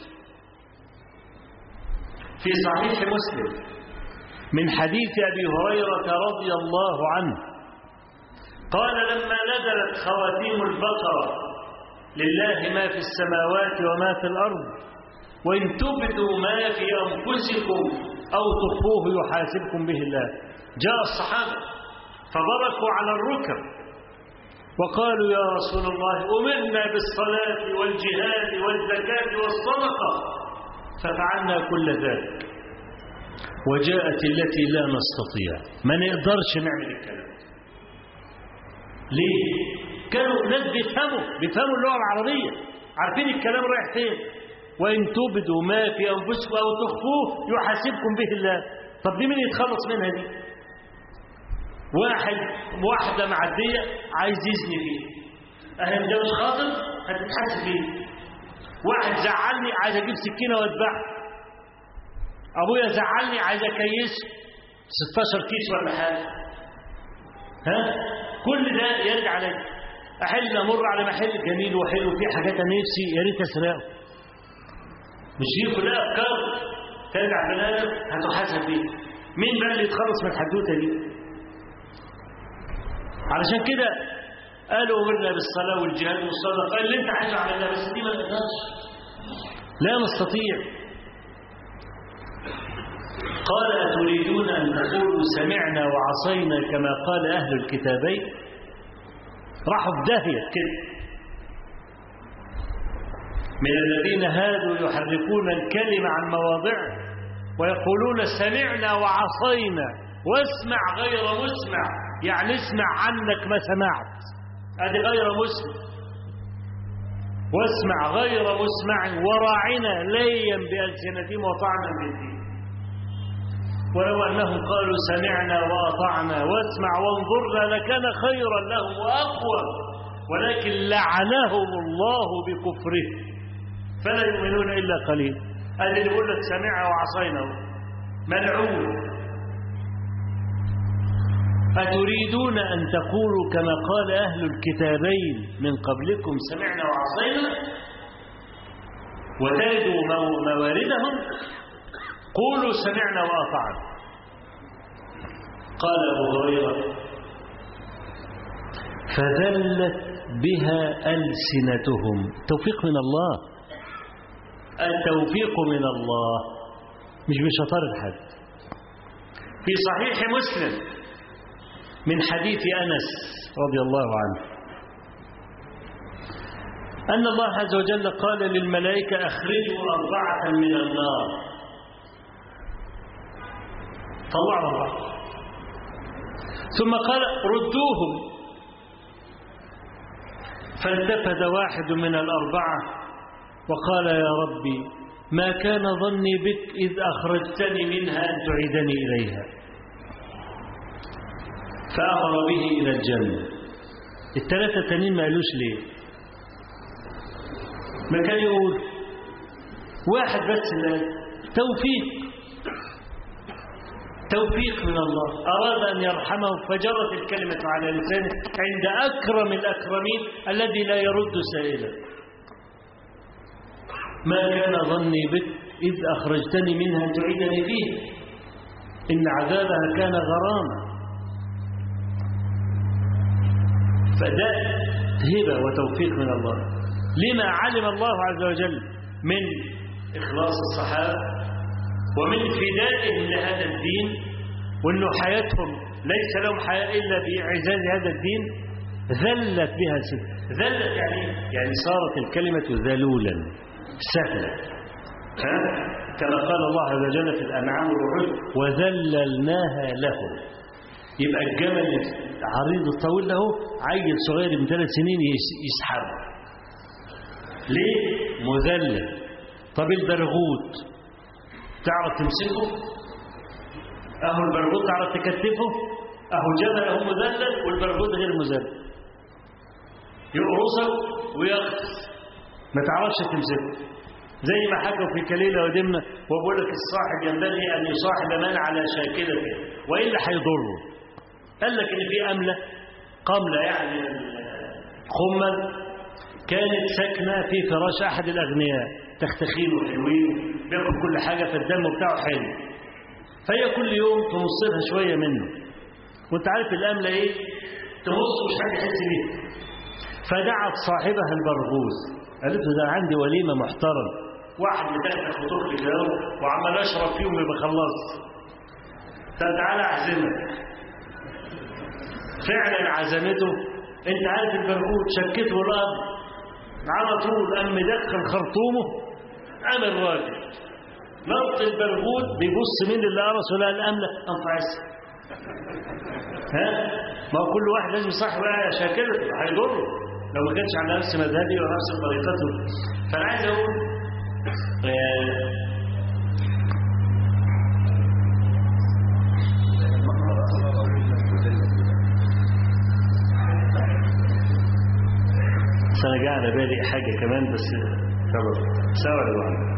في صحيح مسلم من حديث أبي هريرة رضي الله عنه قال لما نزلت خواتيم البقرة لله ما في السماوات وما في الأرض وإن تبدوا ما في أنفسكم أو تخفوه يحاسبكم به الله جاء الصحابة فبركوا على الركب وقالوا يا رسول الله أمرنا بالصلاة والجهاد والزكاة والصدقة ففعلنا كل ذلك وجاءت التي لا نستطيع ما نقدرش نعمل الكلام ليه كانوا ناس بيفهموا بيفهموا اللغة العربية عارفين الكلام رايح فين وإن تبدوا ما في أنفسكم أو تخفوه يحاسبكم به الله طب دي مين يتخلص منها دي واحد واحدة معدية عايز يزني فيه أهل ده مش خاطر هتتحاسب فيه واحد زعلني عايز أجيب سكينة وأذبحه أبويا زعلني عايز أكيسه 16 كيس ولا حاجة ها كل ده يرجع علي أحل أمر على محل جميل وحلو فيه حاجات أنا نفسي يا ريت أسرقه مش دي كلها أفكار ترجع بني آدم هتحاسب بيه مين بقى اللي يتخلص من الحدوتة دي علشان كده قالوا أمرنا بالصلاة والجهاد والصدقة اللي أنت عايزه عملناه بس دي ما نقدرش لا نستطيع قال أتريدون أن تقولوا سمعنا وعصينا كما قال أهل الكتابين راحوا في داهية كده من الذين هادوا يحرفون الكلمة عن مواضعه ويقولون سمعنا وعصينا واسمع غير مسمع يعني اسمع عنك ما سمعت هذه غير مسمع واسمع غير مسمع وراعنا ليا بألسنتهم وطعنا بالدين ولو أنهم قالوا سمعنا وأطعنا واسمع وانظرنا لكان خيرا لهم وأقوى ولكن لعنهم الله بكفره فلا يؤمنون إلا قليل هذا اللي يقول لك سمع وعصينا ملعون أتريدون أن تقولوا كما قال أهل الكتابين من قبلكم سمعنا وعصينا وتجدوا مو- مواردهم قولوا سمعنا وأطعنا قال أبو هريرة فذلت بها ألسنتهم توفيق من الله التوفيق من الله مش بشطارة حد في صحيح مسلم من حديث أنس رضي الله عنه أن الله عز وجل قال للملائكة أخرجوا أربعة من النار طلعوا أربعة ثم قال ردوهم فالتفت واحد من الأربعة وقال يا ربي ما كان ظني بك إذ أخرجتني منها أن تعيدني إليها فأمر به إلى الجنة الثلاثة تانيين ما قالوش ليه ما كان يقول واحد بس اللي قال توفيق توفيق من الله أراد أن يرحمه فجرت الكلمة على لسانه عند أكرم الأكرمين الذي لا يرد سائلا ما كان ظني بك إذ أخرجتني منها تعيدني فيه إن عذابها كان غراما فده هبة وتوفيق من الله لما علم الله عز وجل من إخلاص الصحابة ومن فدائهم لهذا الدين وأنه حياتهم ليس لهم حياة إلا بإعزاز هذا الدين ذلت بها سنة ذلت يعني يعني صارت الكلمة ذلولا سهلة ها؟ كما قال الله عز وجل في الأنعام والوحود وذللناها لهم يبقى الجمل العريض الطويل له عيل صغير من ثلاث سنين يس- يسحبه ليه؟ مذلل طب البرغوث تعرف تمسكه اهو البرغوث تعرف تكتفه اهو جبل اهو مذلل والبرغوث غير مذلل يقرصك ويغطس ما تعرفش تمسكه زي ما حكوا في كليلة ودمنة وبقول لك الصاحب ينبغي أن يصاحب من على شاكلته وإلا هيضره قال لك إن في أملة قملة يعني خمل كانت ساكنة في فراش أحد الأغنياء تختخين وحلوين بياكل كل حاجة فالدم بتاعه حلو فهي كل يوم تمص لها شوية منه وانت عارف الأملة إيه تمص مش حاجة يحس بيها فدعت صاحبها البرغوث قالت له ده عندي وليمة محترم واحد متأخر خطوط الجو وعمال أشرب فيهم ما بخلص فتعالى أعزمك فعلا عزمته انت عارف البرغوث شكته الأرض على طول قام مدخل خرطومه قام الراجل نط البرغوث بيبص مين اللي قرص ولا الأملة قام فعسها ها ما هو كل واحد لازم يصاحب بقى شاكلته هيضره لو ما كانش على نفس مذهبي ونفس طريقته فانا عايز اقول آه، بس انا جاي على بالي حاجه كمان بس خلاص سوا لوحده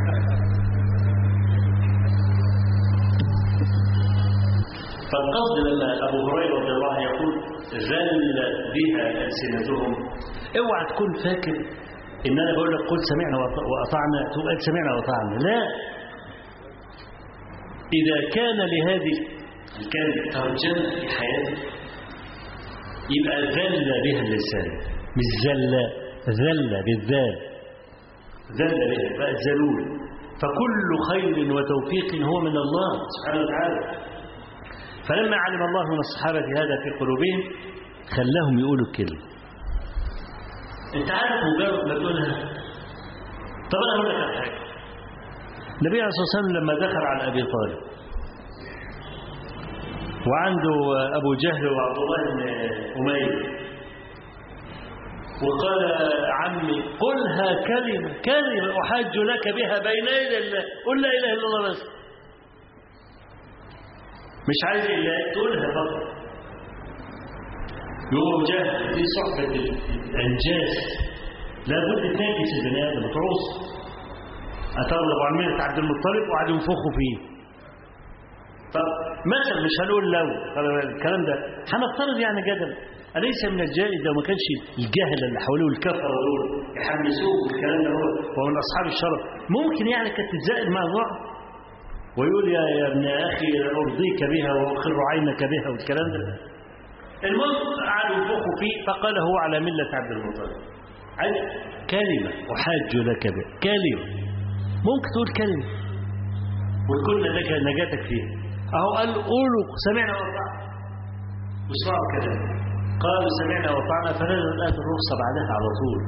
فالقصد لما أبو هريرة رضي الله عنه يقول ذل بها ألسنتهم اوعى تكون فاكر إن أنا بقول لك قل سمعنا وأط- وأطعنا تقول قال سمعنا وأطعنا لا إذا كان لهذه كان ترجمة في حياتك يبقى ذل بها اللسان مش ذل ذل بالذال ذل بها بقى ذلول فكل خير وتوفيق هو من الله سبحانه وتعالى فلما علم الله من الصحابة هذا في قلوبهم خلاهم يقولوا الكلمة انت عارف مجرد ما تقولها طب انا اقول لك على حاجه النبي عليه الصلاه والسلام لما دخل على ابي طالب وعنده ابو جهل وعبد الله بن اميه وقال عمي قلها كلمه كلمه احاج لك بها بين يدي الله قل لا اله الا الله بس مش عايز الا تقولها فقط يقوم جهل دي صحبة الأنجاس لابد تنجس البني آدم تروس أتغلب عن ملة عبد المطلب وقعدوا ينفخوا فيه طب مثلا مش هنقول لو الكلام ده هنفترض يعني جدل أليس من الجائز لو ما كانش الجهل اللي حواليه والكفر دول يحمسوه والكلام ده هو ومن أصحاب الشرف ممكن يعني كانت تتزائد الموضوع ويقول يا يا ابن أخي أرضيك بها وأقر عينك بها والكلام ده المهم قعدوا ينفخوا فيه فقال هو على ملة عبد المطلب عايز كلمة أحاج لك بها كلمة ممكن تقول كلمة وتكون لك نجاتك فيها أهو قال قولوا سمعنا وأطعنا واسمعوا كلام قالوا سمعنا وأطعنا فنزلت الآية الرخصة بعدها على طول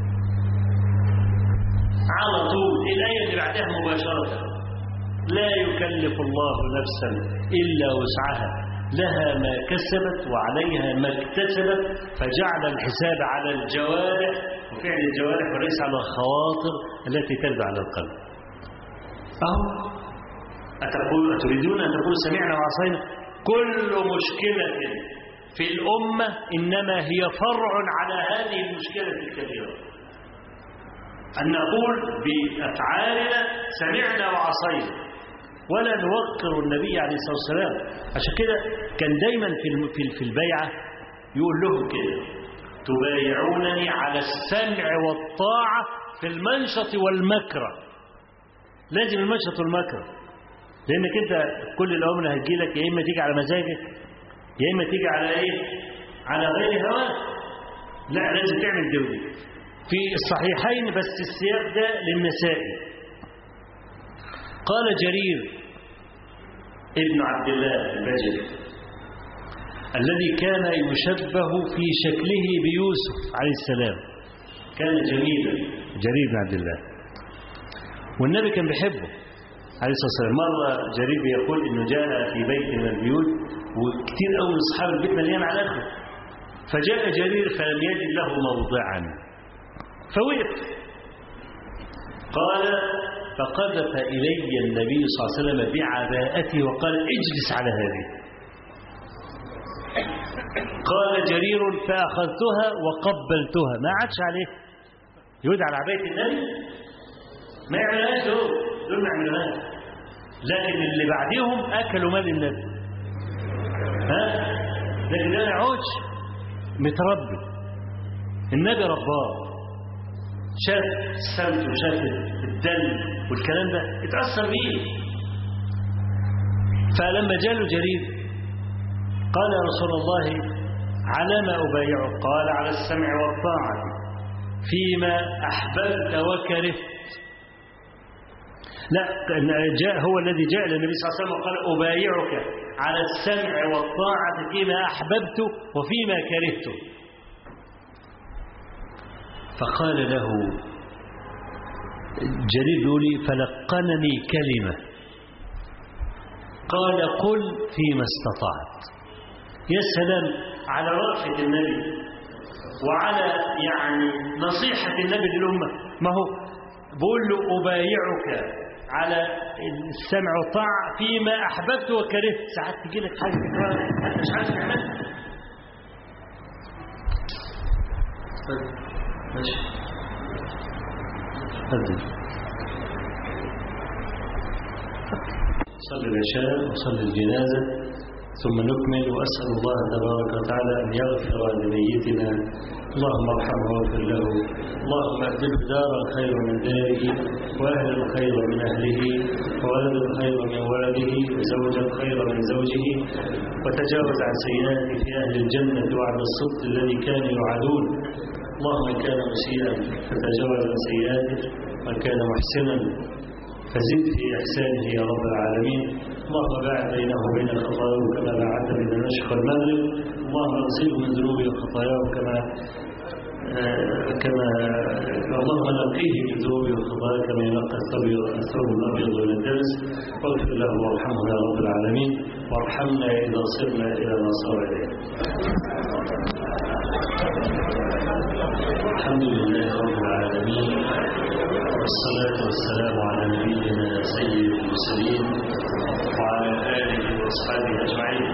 على طول الآية اللي بعدها مباشرة لا يكلف الله نفسا إلا وسعها لها ما كسبت وعليها ما اكتسبت فجعل الحساب على الجوارح وفعل الجوارح وليس على الخواطر التي ترد على القلب أهو أتقول أتريدون أن تقولوا سمعنا وعصينا كل مشكلة في الأمة إنما هي فرع على هذه المشكلة الكبيرة أن نقول بأفعالنا سمعنا وعصينا ولا نوقر النبي عليه الصلاة والسلام عشان كده كان دايما في في البيعة يقول لهم كده تبايعونني على السمع والطاعة في المنشط والمكره لازم المنشط والمكره لأنك أنت كل الأمر هتجي لك يا إما تيجي على مزاجك يا إما تيجي على إيه على غير هواك لا لازم تعمل دولي في الصحيحين بس السياق ده للنسائي قال جرير ابن عبد الله البجلي الذي كان يشبه في شكله بيوسف عليه السلام كان جميلا جرير بن عبد الله والنبي كان بيحبه عليه الصلاة والسلام مرة جرير يقول إنه جاء في بيت من البيوت وكثير قوي من أصحاب البيت مليان على آخره فجاء جرير فلم يجد له موضعا فوقف قال فقذف إلي النبي صلى الله عليه وسلم بعباءته وقال اجلس على هذه قال جرير فأخذتها وقبلتها ما عادش عليه يود على عباية النبي ما يعملهاش دول دول ما يعملوهاش لكن اللي بعديهم أكلوا مال النبي ها لكن ده ما يعودش متربي النبي رباه شاف السمت وشاف الدل والكلام ده اتأثر بيه فلما جاله جرير قال يا رسول الله على ما أبايعك قال على السمع والطاعة فيما أحببت وكرهت لا جاء هو الذي جاء للنبي صلى الله عليه وسلم وقال أبايعك على السمع والطاعة فيما أحببت وفيما كرهت فقال له جرير بيقول فلقنني كلمة قال قل فيما استطعت يا سلام على رأفة النبي وعلى يعني نصيحة النبي للأمة ما هو بقول له أبايعك على السمع والطاعة فيما أحببت وكرهت ساعات تجي لك حاجة أنت مش عارف تعملها ماشي أذن صلي العشاء وصلي الجنازة ثم نكمل وأسأل الله تبارك وتعالى أن يغفر لميتنا اللهم ارحمه واغفر له اللهم أبدله دارا خيرا من داره وأهلا خيرا من أهله وولدا خيرا من ولده وزوجا خيرا من زوجه وتجاوز عن سيئاته في أهل الجنة وعد الصدق الذي كانوا يوعدون اللهم إن كان مسيئا فتجاوز عن سيئاته وإن كان محسنا فزد في إحسانه يا رب العالمين اللهم باعد بينه وبين خطاياه كما باعدت بين المشرق والمغرب اللهم اغسله من ذنوبه وخطاياه كما آه كما اللهم نقيه من ذنوبه وخطاياه كما ينقى الثوب الابيض من الدنس واغفر له وارحمه يا رب العالمين وارحمنا اذا صرنا الى ما صار اليه الحمد لله رب العالمين والصلاة والسلام على نبينا سيد المرسلين وعلى آله وأصحابه أجمعين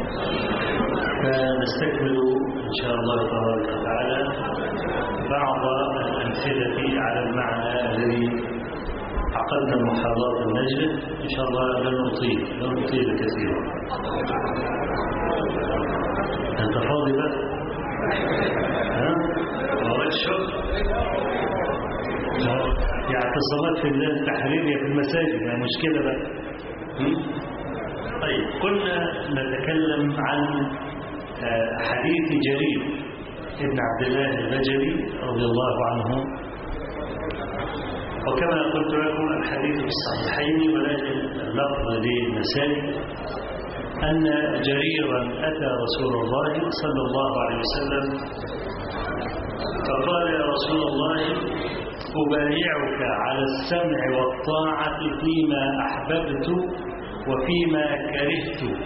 فنستكمل إن شاء الله تبارك وتعالى بعض الأمثلة على المعنى الذي عقدنا محاضرة النجم إن شاء الله لن نطيل لن فيه كثيرا أنت فاضي بقى ها مواد شغل يعني اعتصامات في التحريرية في المساجد يعني مشكلة بقى م? طيب كنا نتكلم عن حديث جرير ابن عبد الله البجلي رضي الله عنه وكما قلت لكم الحديث في الصحيحين ولكن اللفظ للنسائي أن جريرا أتى رسول الله صلى الله عليه وسلم فقال يا رسول الله أبايعك على السمع والطاعة فيما أحببت وفيما كرهت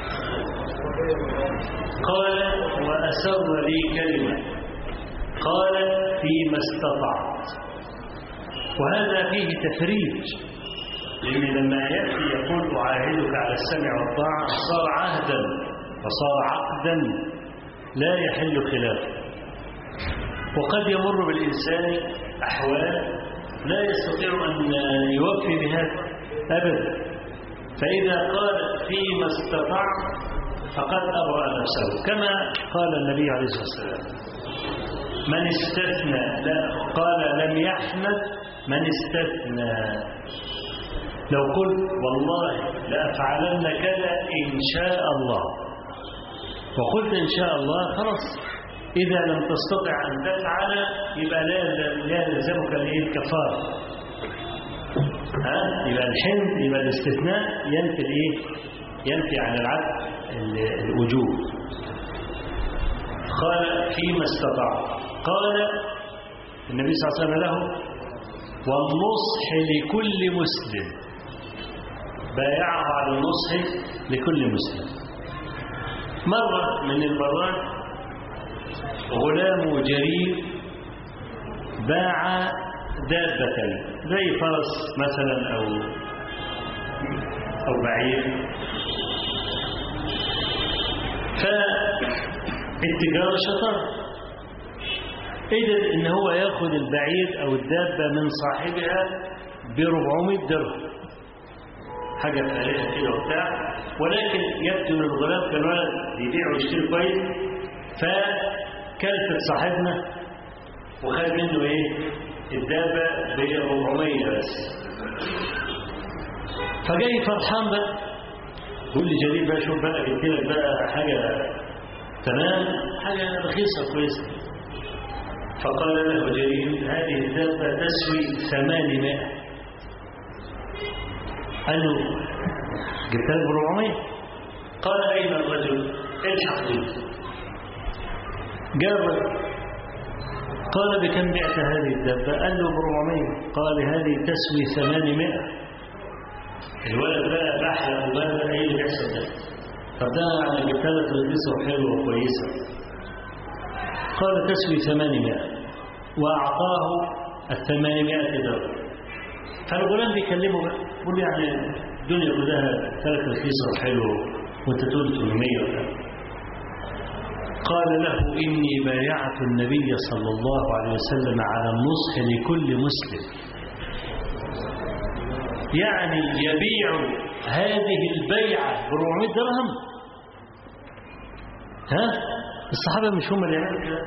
قال وأسر لي كلمة قال فيما استطعت وهذا فيه تفريج لأن لما يأتي يقول أعاهدك على السمع والطاعة صار عهدا وصار عقدا لا يحل خلافه وقد يمر بالإنسان أحوال لا يستطيع أن يوفي بهذا أبدا فإذا قال فيما استطعت فقد أبرأ نفسه كما قال النبي عليه الصلاة والسلام من استثنى لا قال لم يحمد من استثنى لو قلت والله لأفعلن كذا إن شاء الله وقلت إن شاء الله خلاص إذا لم تستطع أن تفعل يبقى لا يلزمك الكفارة ها يبقى الحنث يبقى الاستثناء ينفي الايه ينفي عن العبد الوجوب قال فيما استطاع قال النبي صلى الله عليه وسلم له والنصح لكل مسلم بايعه على النصح لكل مسلم مرة من المرات غلام جرير باع دابة زي فرس مثلا أو أو بعير فالتجارة شطارة قدر ان هو ياخد البعير او الدابة من صاحبها ب 400 درهم حاجة فارغة كده وبتاع ولكن يبدو ان الغلام كان ولد يبيع ويشتري كويس فكلفت صاحبنا وخد منه ايه الدابة ب 400 بس فجاي فرحان بقى يقول لي جرير بقى شوف بقى جبت لك بقى حاجة تمام حاجة رخيصة كويسة فقال له جرير هذه الدابة تسوي ثمانمائة قال له جبتها ب 400 قال أين الرجل الحق به جاب قال بكم بعت هذه الدابة قال له ب 400 قال هذه تسوي 800 الولد بقى بحلق وبقى ايه اللي بيحصل ده طب ده انا جبت لك رخيصه وحلوه وكويسه قال تسوي 800 واعطاه ال 800 درهم فالغلام بيكلمه بقى بيقول له يعني الدنيا كلها ثلاث رخيصه وحلوه وانت تقول 800 وكذا قال له إني بايعت النبي صلى الله عليه وسلم على النصح لكل مسلم يعني يبيع هذه البيعة ب 400 درهم ها الصحابة مش هم اللي يعملوا كده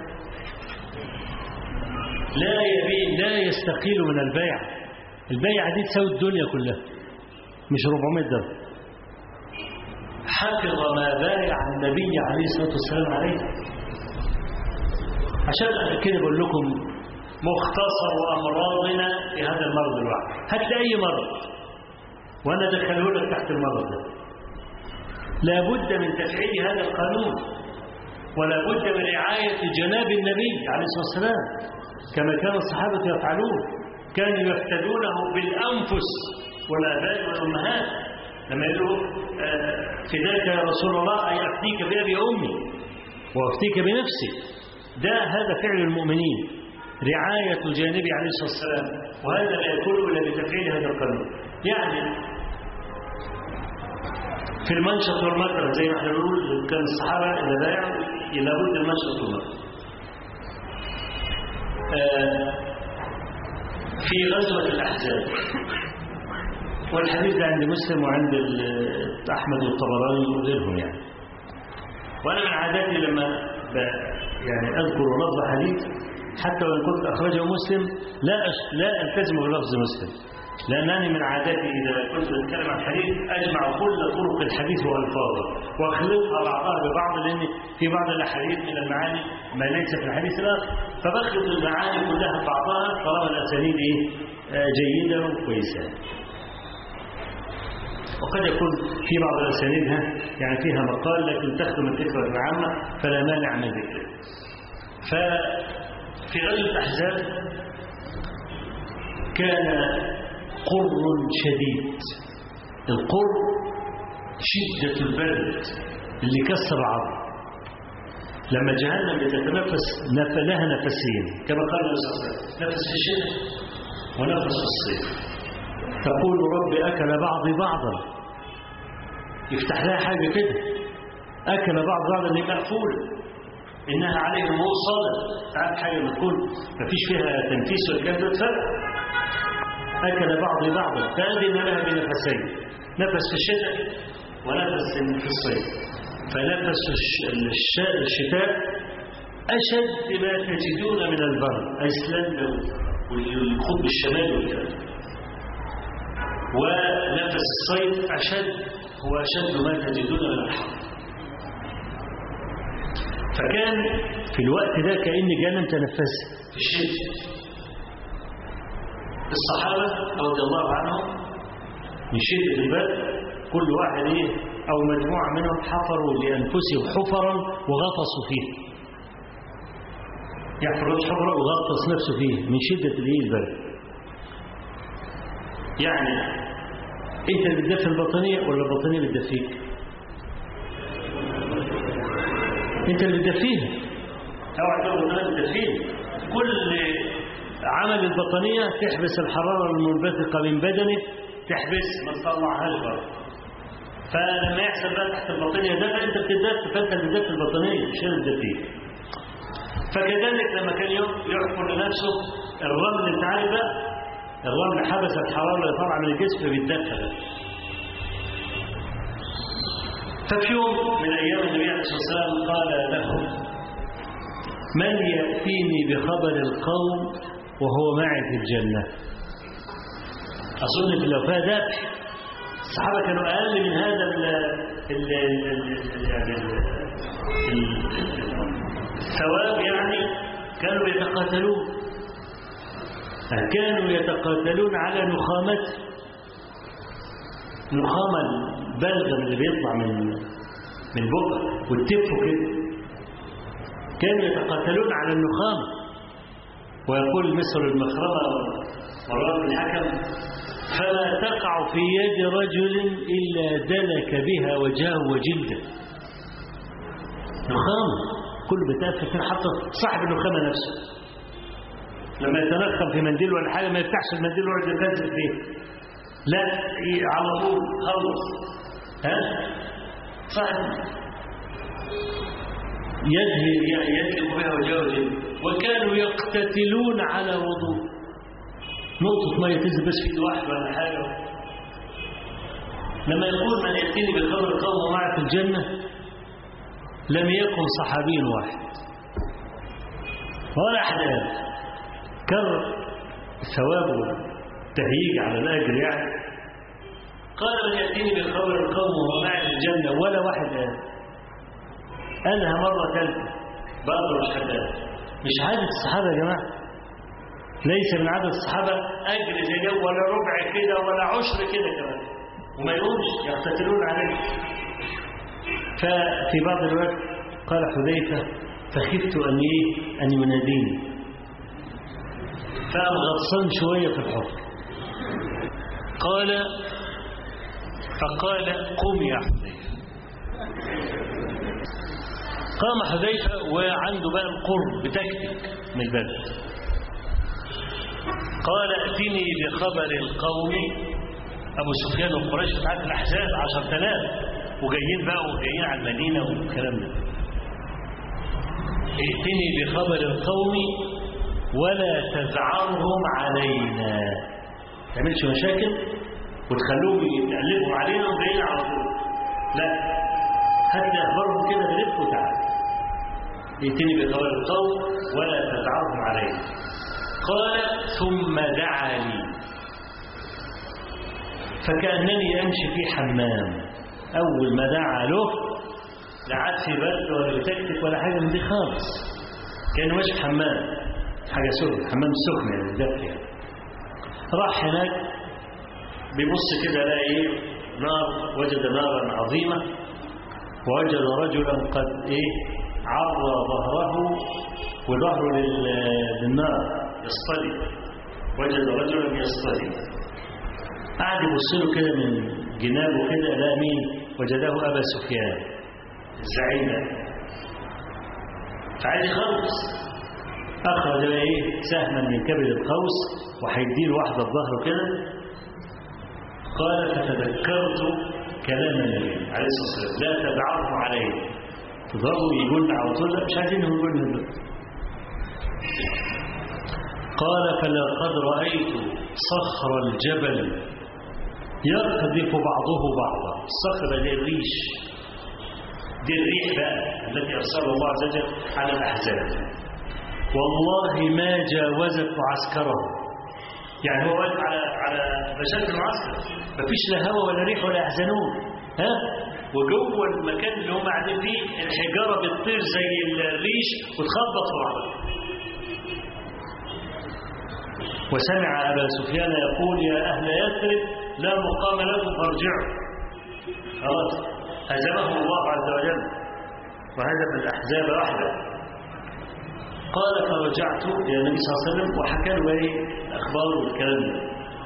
لا يبيع لا يستقيل من البيع البيعة دي تساوي الدنيا كلها مش 400 درهم حفظ ما بايع النبي عليه الصلاة والسلام عليه عشان كده بقول لكم مختصر أمراضنا في هذا المرض الواحد هات لي أي مرض وأنا أدخله لك تحت المرض ده لابد من تفعيل هذا القانون ولا بد من رعاية جناب النبي عليه الصلاة والسلام كما كان الصحابة يفعلون كانوا يفتدونه بالأنفس والآباء والأمهات لما يقولوا فداك يا رسول الله أي أفتيك بأبي أمي وأفتيك بنفسي ده هذا فعل المؤمنين رعاية جانبي عليه الصلاة والسلام وهذا لا يكون إلا بتفعيل هذا القانون يعني في المنشط والمكره زي ما احنا بنقول كان الصحابة إذا بايعوا لابد المنشط والمكره في غزوة الأحزاب والحديث ده عند مسلم وعند أحمد والطبراني وغيرهم يعني وأنا من عاداتي لما ب... يعني أذكر لفظ حديث حتى وإن كنت أخرجه مسلم لا أش... لا ألتزم بلفظ مسلم لأنني من عاداتي إذا كنت أتكلم عن حديث أجمع كل طرق الحديث وألفاظه وأخلطها بعضها ببعض لأن في بعض الأحاديث من المعاني ما ليس في الحديث الآخر فبخلط المعاني كلها ببعضها طالما الأسانيد إيه؟ جيدة وكويسة وقد يكون في بعض الأسانيد يعني فيها مقال لكن تخدم الفكرة العامة فلا مانع من ذكره ففي غزوة الأحزاب كان قر شديد القر شدة البرد اللي كسر العظم لما جهنم بتتنفس نف لها نفسين كما قال النبي صلى الله عليه وسلم نفس في الشتاء ونفس في الصيف تقول رب أكل بعضي بعضا يفتح لها حاجة كده أكل بعض بعضا اللي مقفولة إنها عليهم موصلة تعرف حاجة لما تكون مفيش فيها تنفيس والكلام ده تفرق أكل بعض بعضا فأذن لها بنفسين نفس في الشتاء ونفس في الصيف فنفس الشتاء أشد ما تجدون من البرد أيسلندا والقطب الشمالي والكلام ونفس الصيف أشد هو أشد ما تجدون من الحر فكان في الوقت ده كأن جهنم تنفسها في الشتاء الصحابة رضي الله عنهم من شدة البرد كل واحد ايه أو مجموعة منهم حفروا لأنفسهم حفرا وغطسوا فيه يحفر حفرة وغطس نفسه فيه من شدة الايه البرد يعني انت اللي بتدفي البطانية ولا البطانية بتدفيك انت اللي بتدفيها اوعى تقول البطانية بتدفيها كل عمل البطانية تحبس الحرارة المنبثقة من بدنه تحبس ما تطلعهاش بره فلما يحصل بقى تحت البطانية ده انت بتدفي فانت اللي بتدفي البطانية مش انا اللي فيه فكذلك لما كان يحفر لنفسه الرمل انت عارف بقى الرمل حبس الحرارة اللي طالعة من الجسم فبيتدفى ففي يوم من ايام النبي عليه الصلاه والسلام قال له من ياتيني بخبر القوم وهو معي في الجنة أظن لو فيها ذبح الصحابة كانوا أقل من هذا ال ال يعني الثواب يعني كانوا يتقاتلون كانوا يتقاتلون على نخامة نخامة البلغم اللي بيطلع من من بقى والتفه كده كانوا يتقاتلون على النخامه ويقول مصر المخرمة مرات الحكم فلا تقع في يد رجل إلا دلك بها وجهه وجلده نخامة كله بيتأثر فيها حتى صاحب النخامة نفسه لما يتنخم في منديل ولا حاجة ما يفتحش المنديل ويقعد ينزل فيه لا على طول خلص ها صاحب يدهن يدلك بها وجهه وجهه وكانوا يقتتلون على وضوء نقطة مية تنزل بس في ايد واحد ولا حاجة لما يقول من يأتيني بخبر قوم معه في الجنة لم يكن صحابي واحد ولا أحد قال كرر الثواب والتهييج على الأجر يعني قال من يأتيني بخبر القوم وهو معي في الجنة ولا واحد قال قالها مرة ثالثة برضه مش حد قال مش عادة الصحابة يا جماعة ليس من عادة الصحابة أجر زي ده ولا ربع كده ولا عشر كده كمان وما يقولش يقتتلون عليه ففي بعض الوقت قال حذيفة فخفت أن إيه أن يناديني فقام غطسان شوية في الحفر قال فقال قم يا حذيفة قام حذيفة وعنده بقى القرب بتكتك من البلد قال ائتني بخبر القوم أبو سفيان وقريش بتاعت الأحزاب عشر تلاف وجايين بقى وجايين على المدينة والكلام ده ائتني بخبر القوم ولا تزعرهم علينا تعملش مشاكل وتخلوهم يتقلبوا علينا وجايين على طول ائتني بخبر القوم ولا تدعهم عليه قال ثم دعا لي فكأنني أمشي في حمام أول ما دعا له لا عاد في برد ولا بتكتك ولا حاجة من دي خالص كان ماشي في حمام حاجة سخنة حمام سخن يعني دافي يعني. راح هناك بيبص كده لقى ايه نار وجد نارا عظيمة ووجد رجلا قد ايه عرى ظهره وظهره لل- للنار يصطلي وجد رجلا يصطلي قعد يبص له كده من جنابه كده لا مين وجده ابا سفيان الزعيم ده. فعايز يخلص اخرج بقى ايه سهما من كبد القوس وهيديله واحده في ظهره كده قال فتذكرت كلام النبي عليه الصلاه والسلام لا تدعه عليه تضربوا يقولنا على طول لا مش عايزين يقولنا دلوقتي قال فلقد رأيت صخر الجبل يقذف بعضه بعضا الصخرة دي الريش دي الريح بقى التي أرسلها الله عز وجل على الأحزاب والله ما جاوزت معسكره يعني هو واقف على على مشاة المعسكر مفيش لا هوا ولا ريح ولا يحزنون ها وجوه المكان اللي هم قاعدين فيه الحجاره بتطير زي الريش وتخبط في بعضها وسمع ابا سفيان يقول يا اهل يثرب لا مقام لكم فارجعوا خلاص هزمهم الله عز وجل وهزم الاحزاب وحده قال فرجعت الى النبي صلى الله عليه وسلم وحكى له ايه الاخبار والكلام ده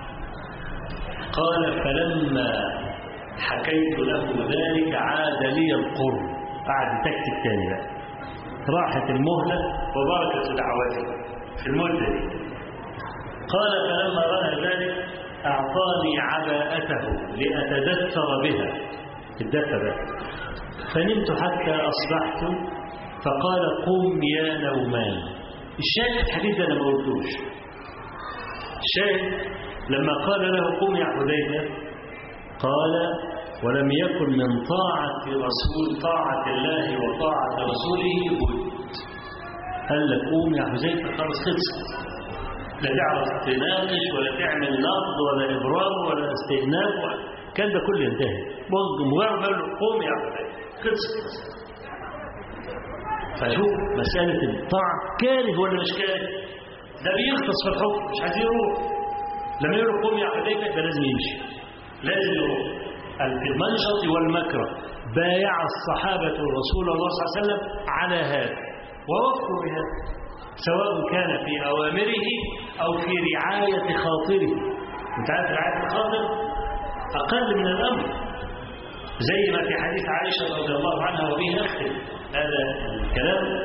قال فلما حكيت له ذلك عاد لي القرب قعد يتكتك تاني بقى راحت المهلة وبركة دعوته في المدة دي قال فلما رأى ذلك أعطاني عباءته لأتدثر بها الدفة بقى فنمت حتى أصبحت فقال قم يا نومان الشاهد في الحديث ده انا ما قلتوش الشاهد لما قال له قم يا حذيفه قال ولم يكن من طاعة رسول طاعة الله وطاعة رسوله بد قال لك قوم يا حذيفه خلاص خلصت لا تعرف تناقش ولا تعمل نقد ولا ابرار ولا استئناف ولا كان ده كله ينتهي مجرد ما قال له قوم يا حذيفه خلصت فشوف مسألة الطاعة كاره ولا مش كاره ده بيغطس في الحكم مش عايز يروح لما يقول قوم يا حذيفة ده لازم يمشي لازم يروح المنشط والمكره بايع الصحابة رسول الله صلى الله عليه وسلم على هذا ووفقوا بهذا سواء كان في أوامره أو في رعاية خاطره انت عارف رعاية الخاطر أقل من الأمر زي ما في حديث عائشة رضي الله عنها وبه نختم هذا الكلام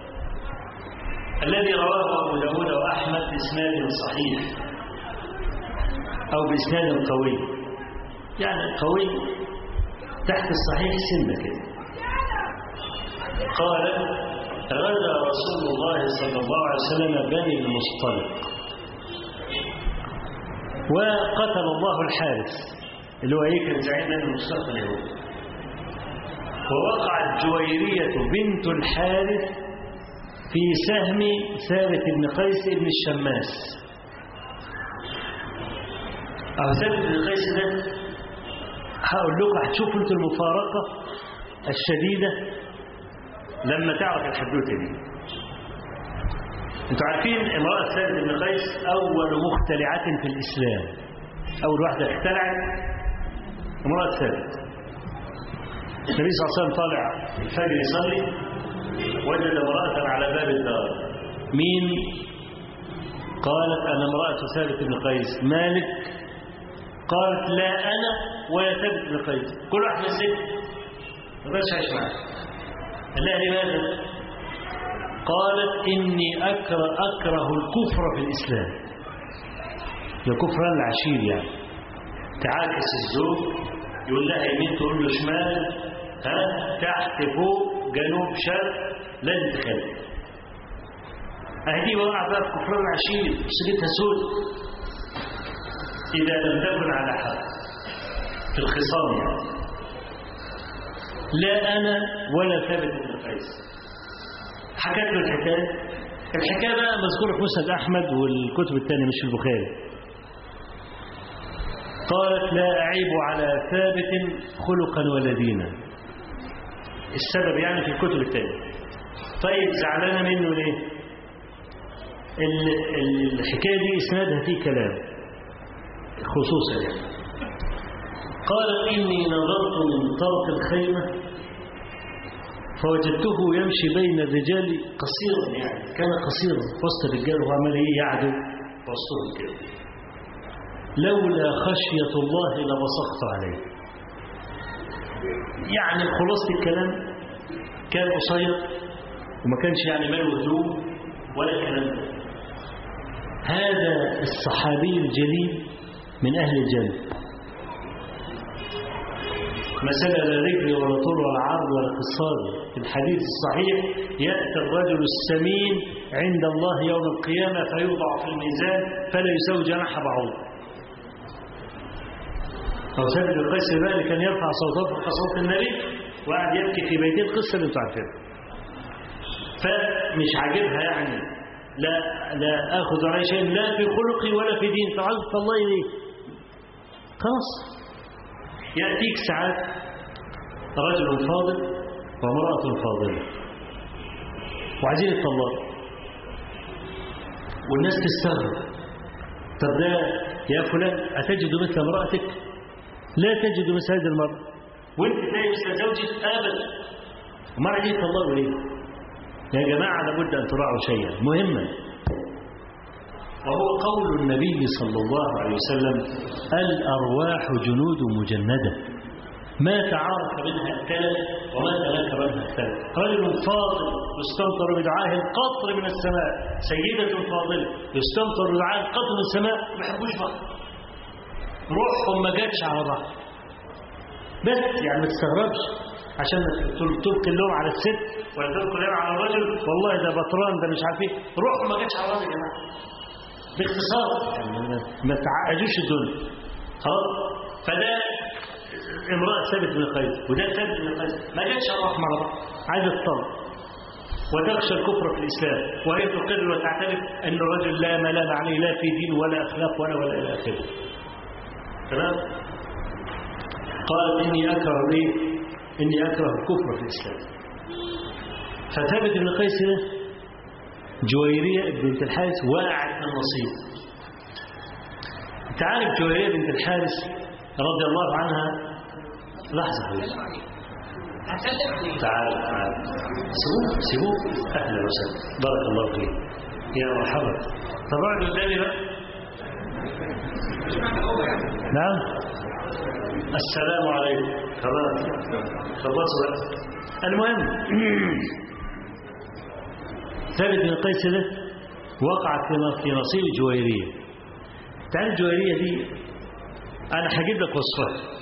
الذي رواه أبو داود وأحمد بإسناد صحيح أو بإسناد قوي يعني قوي تحت الصحيح سنة كده قال غزا رسول الله صلى الله عليه وسلم بني المصطلق وقتل الله الحارث اللي هو ايه كان زعيم بني المصطلق اليهود ووقعت جويرية بنت الحارث في سهم ثابت بن قيس بن الشماس أو ثابت بن قيس ده هقول لكم هتشوفوا انتوا المفارقة الشديدة لما تعرف الحدوتة دي انتوا عارفين امرأة ثابت بن قيس أول مختلعة في الإسلام أول واحدة اختلعت امرأة ثابت النبي صلى الله عليه وسلم طالع الفجر يصلي وجد امرأة على باب الدار مين قالت أنا امرأة ثابت بن قيس مالك قالت لا أنا ولا ثابت بن قيس كل واحد من ست ما بقاش عايش معاه قال لها لماذا قالت إني أكره, أكره الكفر في الإسلام الكفر العشير يعني تعاكس الزوج يقول لها يمين تقول له شمال ها تحت فوق جنوب شرق لازم تخلي اهدي وقع بقى في كفران عشير سيبتها سود اذا لم تكن على حق في الخصام يعني لا انا ولا ثابت بن قيس حكت له الحكاية الحكاية بقى مذكورة في مسند أحمد والكتب الثانية مش في البخاري قالت لا أعيب على ثابت خلقا ولا دينا السبب يعني في الكتب الثانية طيب زعلانة منه ليه الحكاية دي إسنادها فيه كلام خصوصا يعني قال إني نظرت من طرف الخيمة فوجدته يمشي بين الرجال قصيرا يعني كان قصيرا وسط الرجال وعمل ايه يعدو وسطهم كده لولا خشية الله لبصقت عليه يعني خلاصة الكلام كان قصير وما كانش يعني ماله هدوء ولا الكلام ده هذا الصحابي الجليل من أهل الجنة مسألة لا رجل ولا طول ولا عرض ولا قصار في الحديث الصحيح يأتي الرجل السمين عند الله يوم القيامة فيوضع في الميزان فلا يساوي جناح بعوض أو سيد القيس بقى كان يرفع صوته فوق صوت النبي وقعد يبكي في بيته القصة اللي انتوا عارفينها فمش عاجبها يعني لا لا اخذ علي شيء لا في خلقي ولا في دين فعلت الله ليه خلاص يأتيك ساعات رجل فاضل وامرأة فاضلة وعايزين يتطلقوا والناس تستغرب طب ده يا فلان أتجد مثل امرأتك لا تجد مثل هذه المرأة وانت تلاقي مثل زوجك ابدا وما عايزين يتطلقوا ليه يا جماعة لابد أن تراعوا شيئا مهما وهو قول النبي صلى الله عليه وسلم الأرواح جنود مجندة ما تعارف منها اختلف وما تنكر منها اختلف رجل فاضل يستمطر بدعاه القطر من السماء سيدة فاضلة يستمطر بدعاه القطر من السماء ما يحبوش بعض روحهم ما جاتش على بعض بس يعني ما تستغربش عشان تلقي اللوم على الست ولا تلقي اللوم على الرجل والله ده بطران ده مش عارف ايه روحهم ما جاتش على بعض يا جماعه باختصار يعني ما تعقدوش الدنيا خلاص فده امرأة ثابت بن قيس وده ثابت بن قيس ما جاتش الرحمة مع بعض عايزة تطلق وتخشى الكفر في الإسلام وهي تقر وتعترف أن الرجل لا ملام عليه لا في دين ولا أخلاق ولا ولا إلى آخره تمام قال إني أكره ليه إني أكره الكفر في الإسلام فثابت بن قيس ده جويرية بنت الحارث وقعت من النصيب انت عارف جويرية بنت الحارث رضي الله عنها لحظة حبيبي تعال تعال سيبوه سيبوه أهلا وسهلا بارك الله فيك يا مرحبا طب اقعد قدامي بقى نعم السلام عليكم خلاص خلصوا بقى المهم ثابت بن قيس ده وقعت في نصيب جويرية تعرف جويرية دي أنا هجيب لك وصفها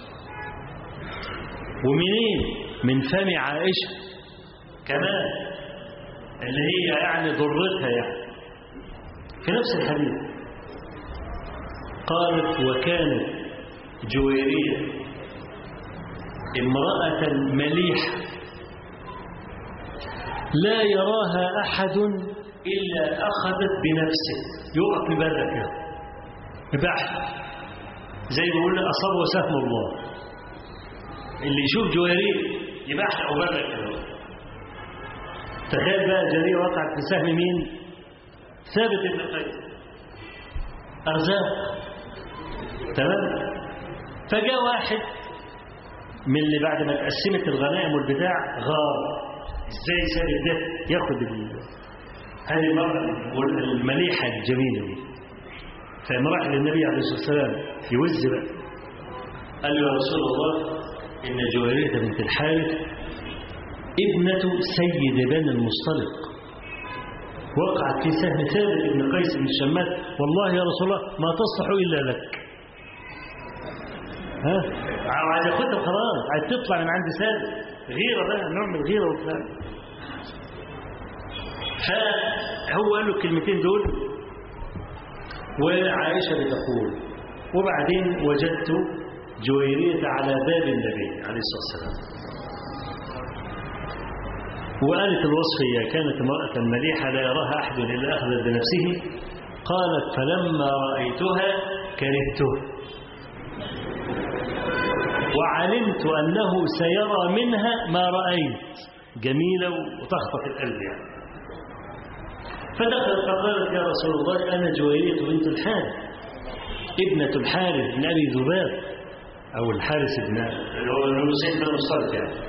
ومنين من فم عائشة كمان اللي هي يعني ضرتها يعني في نفس الحديث قالت وكانت جويرية امرأة مليحة لا يراها أحد إلا أخذت بنفسه يقف ببرك كده بحث زي ما بيقول أصاب وسهم الله اللي يشوف جواريه يبحث أو برك كده تخيل بقى جارية وقعت في سهم مين ثابت بن قيس أرزاق تمام فجاء واحد من اللي بعد ما اتقسمت الغنائم والبتاع غار ازاي ثابت ده ياخد هذه المرأة المليحة الجميلة دي فلما راح للنبي عليه الصلاة والسلام يوز بقى قال له يا رسول الله إن جويرية بنت الحارث ابنة سيد بني المصطلق وقعت في سهم ثابت بن قيس بن الشمات والله يا رسول الله ما تصلح إلا لك ها عايز ياخدها خلاص عايز تطلع من عند ثابت غيرة بقى نوع من الغيرة والكلام فهو قال له الكلمتين دول وعائشة بتقول وبعدين وجدت جويرية على باب النبي عليه الصلاة والسلام وقالت الوصفية كانت امرأة مليحة لا يراها أحد إلا أخذت بنفسه قالت فلما رأيتها كرهته وعلمت أنه سيرى منها ما رأيت جميلة وتخطف القلب يعني فدخلت فقالت يا رسول الله أنا جويرية بنت الحارث ابنة الحارث بن أبي ذباب أو الحارث بن هو سيدنا الصالح يعني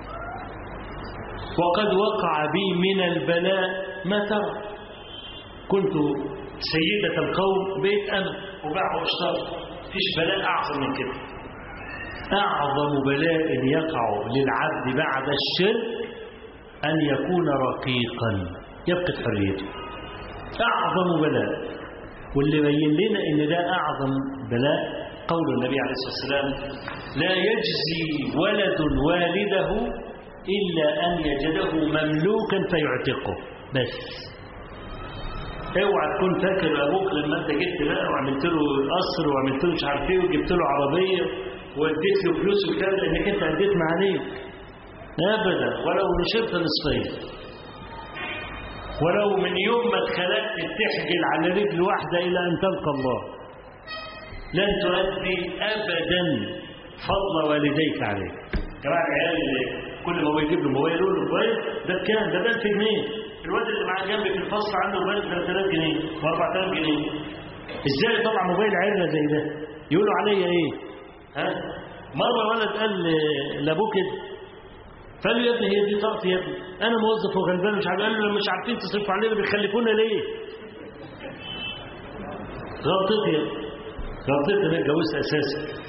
وقد وقع بي من البلاء ما ترى كنت سيدة القوم بيت أنا وباع واشترى فيش بلاء أعظم من كده أعظم بلاء يقع للعبد بعد الشرك أن يكون رقيقا يفقد حريته أعظم بلاء واللي بين لنا ان ده اعظم بلاء قول النبي عليه الصلاه والسلام لا يجزي ولد والده الا ان يجده مملوكا فيعتقه بس اوعى تكون فاكر ابوك لما انت جبت بقى وعملت له قصر وعملت له مش عارف ايه وجبت له عربيه واديت له فلوس وكده لانك انت اديت ما عليك ابدا ولو نشرت نصفين ولو من يوم ما اتخلقت تحجل على رجل واحدة إلى أن تلقى الله لن تؤدي أبدا فضل والديك عليك جماعة العيال اللي كل ما هو يجيب له موبايل يقول له موبايل ده بكام؟ ده ب 1000 جنيه الواد اللي معاه جنبي في الفصل عنده موبايل ب 3000 جنيه و 4000 جنيه ازاي طلع موبايل عيلة زي ده؟ يقولوا عليا ايه؟ ها؟ مرة ولد قال لابوه كده فقال له يا ابني هي دي طاقتي يا ابني انا موظف وغلبان مش عارف قال له مش عارفين تصرفوا علينا بيخلفونا ليه غلطتي يا ابني غلطتي انا اتجوزت اساسا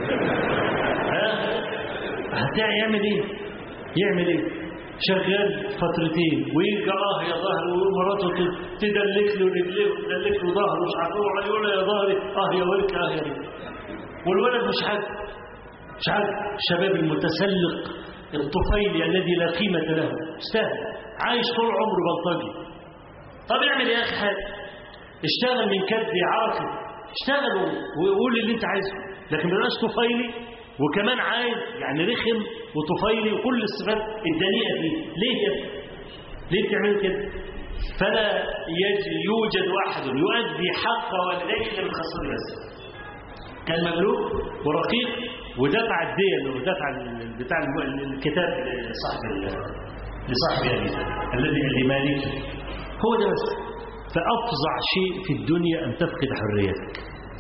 ها هتعمل ايه يعمل ايه شغال فترتين ويرجع اه يا ظهر ومراته تدلك له رجليه وتدلك له ظهره مش عارف ايه يقول له يا ظهري اه يا ورك اه يا رجل والولد مش عارف مش عارف الشباب المتسلق الطفيلي الذي لا قيمة له استاهل عايش طول عمره بلطجي طب اعمل يا اخي حاجه اشتغل من كد عاقل اشتغل وقول اللي انت عايزه لكن ما تبقاش طفيلي وكمان عايز يعني رخم وطفيلي وكل الصفات الدنيئه دي ليه كده؟ ليه بتعملوا كده؟ فلا يوجد احد يؤدي حق والديه الا بالخاصه بس كان مملوك ورقيق ودفع الدين ودفع بتاع الكتاب لصاحب لصاحب الذي لمالكه هو ده بس فأفظع شيء في الدنيا أن تفقد حريتك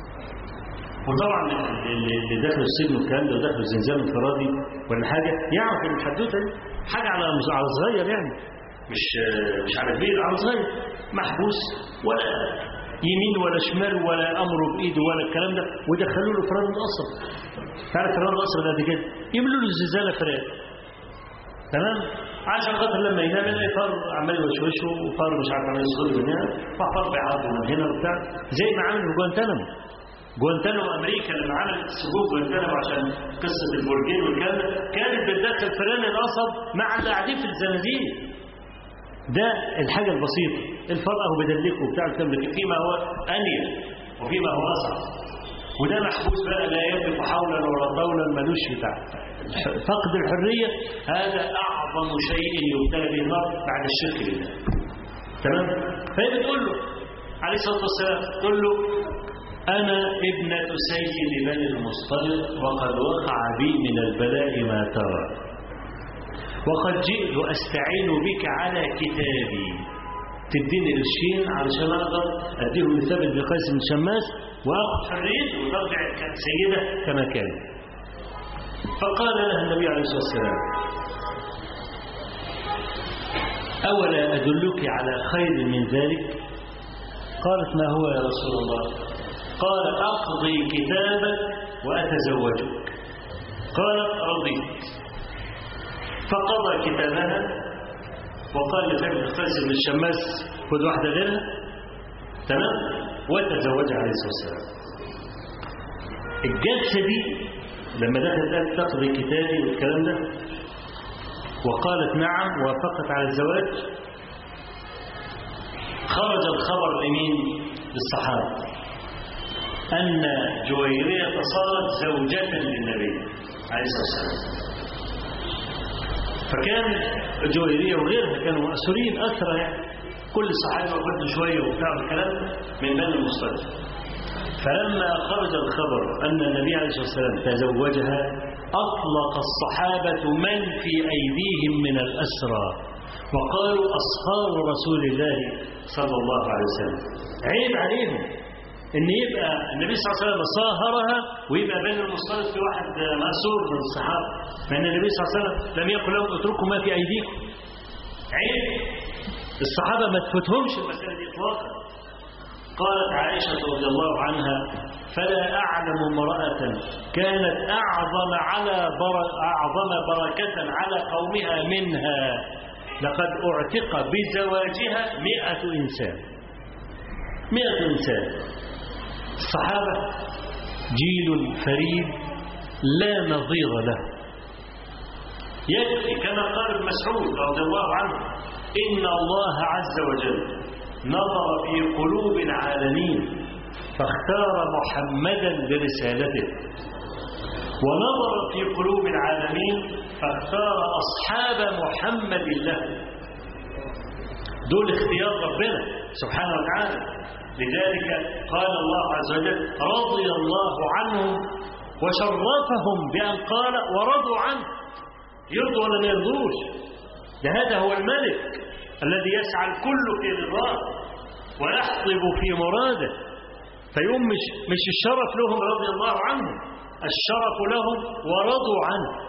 وطبعا اللي داخل السجن والكلام ده وداخل الزنزانة انفرادي ولا حاجة يعرف ان الحدوته دي حاجة على على صغير يعني مش مش على كبير على صغير محبوس ولا يمين ولا شمال ولا امره بايده ولا الكلام ده ودخلوا له فران القصر تعرف فران القصر ده كده يملوا له الزلزال فراخ تمام عشان خاطر لما ينام يلاقي فار عمال يوشوشه وفار مش عارف عمال يصغر من هنا وفار بيعض من هنا وبتاع زي ما عمل في جوانتانامو جوانتانامو امريكا لما عملت سجون جوانتانامو عشان قصه البرجين والكلام ده كانت بتدخل فران القصب مع اللي قاعدين في الزنازين ده الحاجة البسيطة الفرق هو بدلكه وبتاع الكلام لكن فيما هو أنيل وفيما هو أصعب وده محبوس بقى لا يملك حولا ولا طولا ملوش بتاع فقد الحرية هذا أعظم شيء يبتلى به النار بعد الشرك بالله تمام فهي بتقول له عليه الصلاة والسلام تقول له أنا ابنة سيد بني المصطلق وقد وقع بي من البلاء ما ترى وقد جئت أستعين بك على كتابي تديني قرشين علشان أقدر أديهم لثابت بن قيس بن شماس وأخذ حريته وترجع سيدة كما كان فقال لها النبي عليه الصلاة والسلام أولا أدلك على خير من ذلك قالت ما هو يا رسول الله قال أقضي كتابك وأتزوجك قالت رضيت فقضى كتابها وقال لثابت قيس بن الشماس خذ واحدة غيرها تمام وتزوج عليه الصلاة والسلام الجلسة دي لما دخلت قالت تقضي كتابي والكلام ده وقالت نعم وافقت على الزواج خرج الخبر لمين للصحابة أن جويرية صارت زوجة للنبي عليه الصلاة والسلام فكان الجويرية وغيرها كانوا مأسورين أسرى يعني كل صحابي وقلت شوية وبتاع الكلام من بني المصطلح فلما خرج الخبر أن النبي عليه الصلاة والسلام تزوجها أطلق الصحابة من في أيديهم من الأسرى وقالوا أصهار رسول الله صلى الله عليه وسلم عيب عليهم ان يبقى النبي صلى الله عليه وسلم صاهرها ويبقى بين المصطلح في واحد مأسور من الصحابه لان النبي صلى الله عليه وسلم لم يقل لهم اتركوا ما في ايديكم عيب الصحابه ما تفوتهمش المساله دي اطلاقا قالت عائشه رضي الله عنها فلا اعلم امراه كانت اعظم على بر... اعظم بركه على قومها منها لقد اعتق بزواجها مئة انسان مئة انسان الصحابة جيل فريد لا نظير له يكفي كما قال ابن مسعود رضي الله عنه إن الله عز وجل نظر في قلوب العالمين فاختار محمدا لرسالته ونظر في قلوب العالمين فاختار أصحاب محمد له دول اختيار ربنا سبحانه وتعالى لذلك قال الله عز وجل رضي الله عنهم وشرفهم بأن قال ورضوا عنه يرضوا ولا ما يرضوش ده هذا هو الملك الذي يسعى الكل في رضاه ويحطب في مراده فيقوم مش, مش الشرف لهم رضي الله عنهم الشرف لهم ورضوا عنه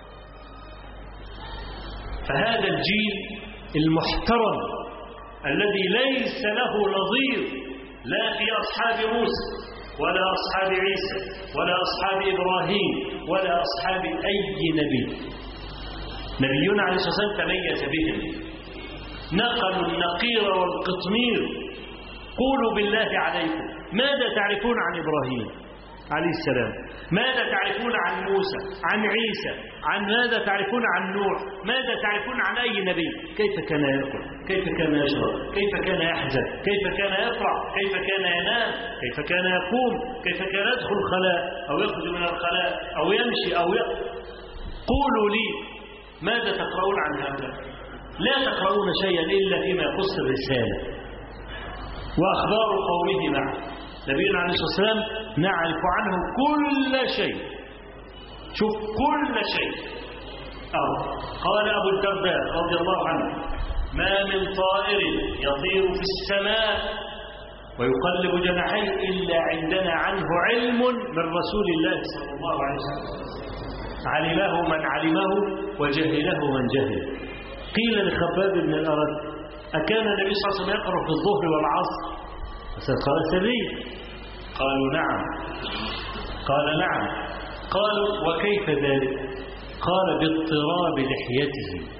فهذا الجيل المحترم الذي ليس له نظير لا في أصحاب موسى ولا أصحاب عيسى ولا أصحاب إبراهيم ولا أصحاب أي نبي نبينا عليه الصلاة والسلام تميز بهم نقلوا النقير والقطمير قولوا بالله عليكم ماذا تعرفون عن إبراهيم عليه السلام ماذا تعرفون عن موسى عن عيسى عن ماذا تعرفون عن نوح ماذا تعرفون عن أي نبي كيف كان يأكل كيف كان يشرب كيف كان يحزن كيف كان يفرح كيف كان ينام كيف كان يقوم كيف كان يدخل الخلاء أو يخرج من الخلاء أو يمشي أو ي... قولوا لي ماذا تقرؤون عن هذا لا تقرؤون شيئا إلا فيما يخص الرسالة وأخبار قومه معه نبينا عليه الصلاة والسلام نعرف عنه كل شيء شوف كل شيء أو قال أبو الدرداء رضي الله عنه ما من طائر يطير في السماء ويقلب جناحيه إلا عندنا عنه علم من رسول الله صلى الله عليه وسلم علمه من علمه وجهله من جهل قيل لخباب بن الأرد أكان النبي صلى الله عليه وسلم يقرأ في الظهر والعصر قال سرية قالوا نعم قال نعم قالوا وكيف ذلك قال باضطراب لحيته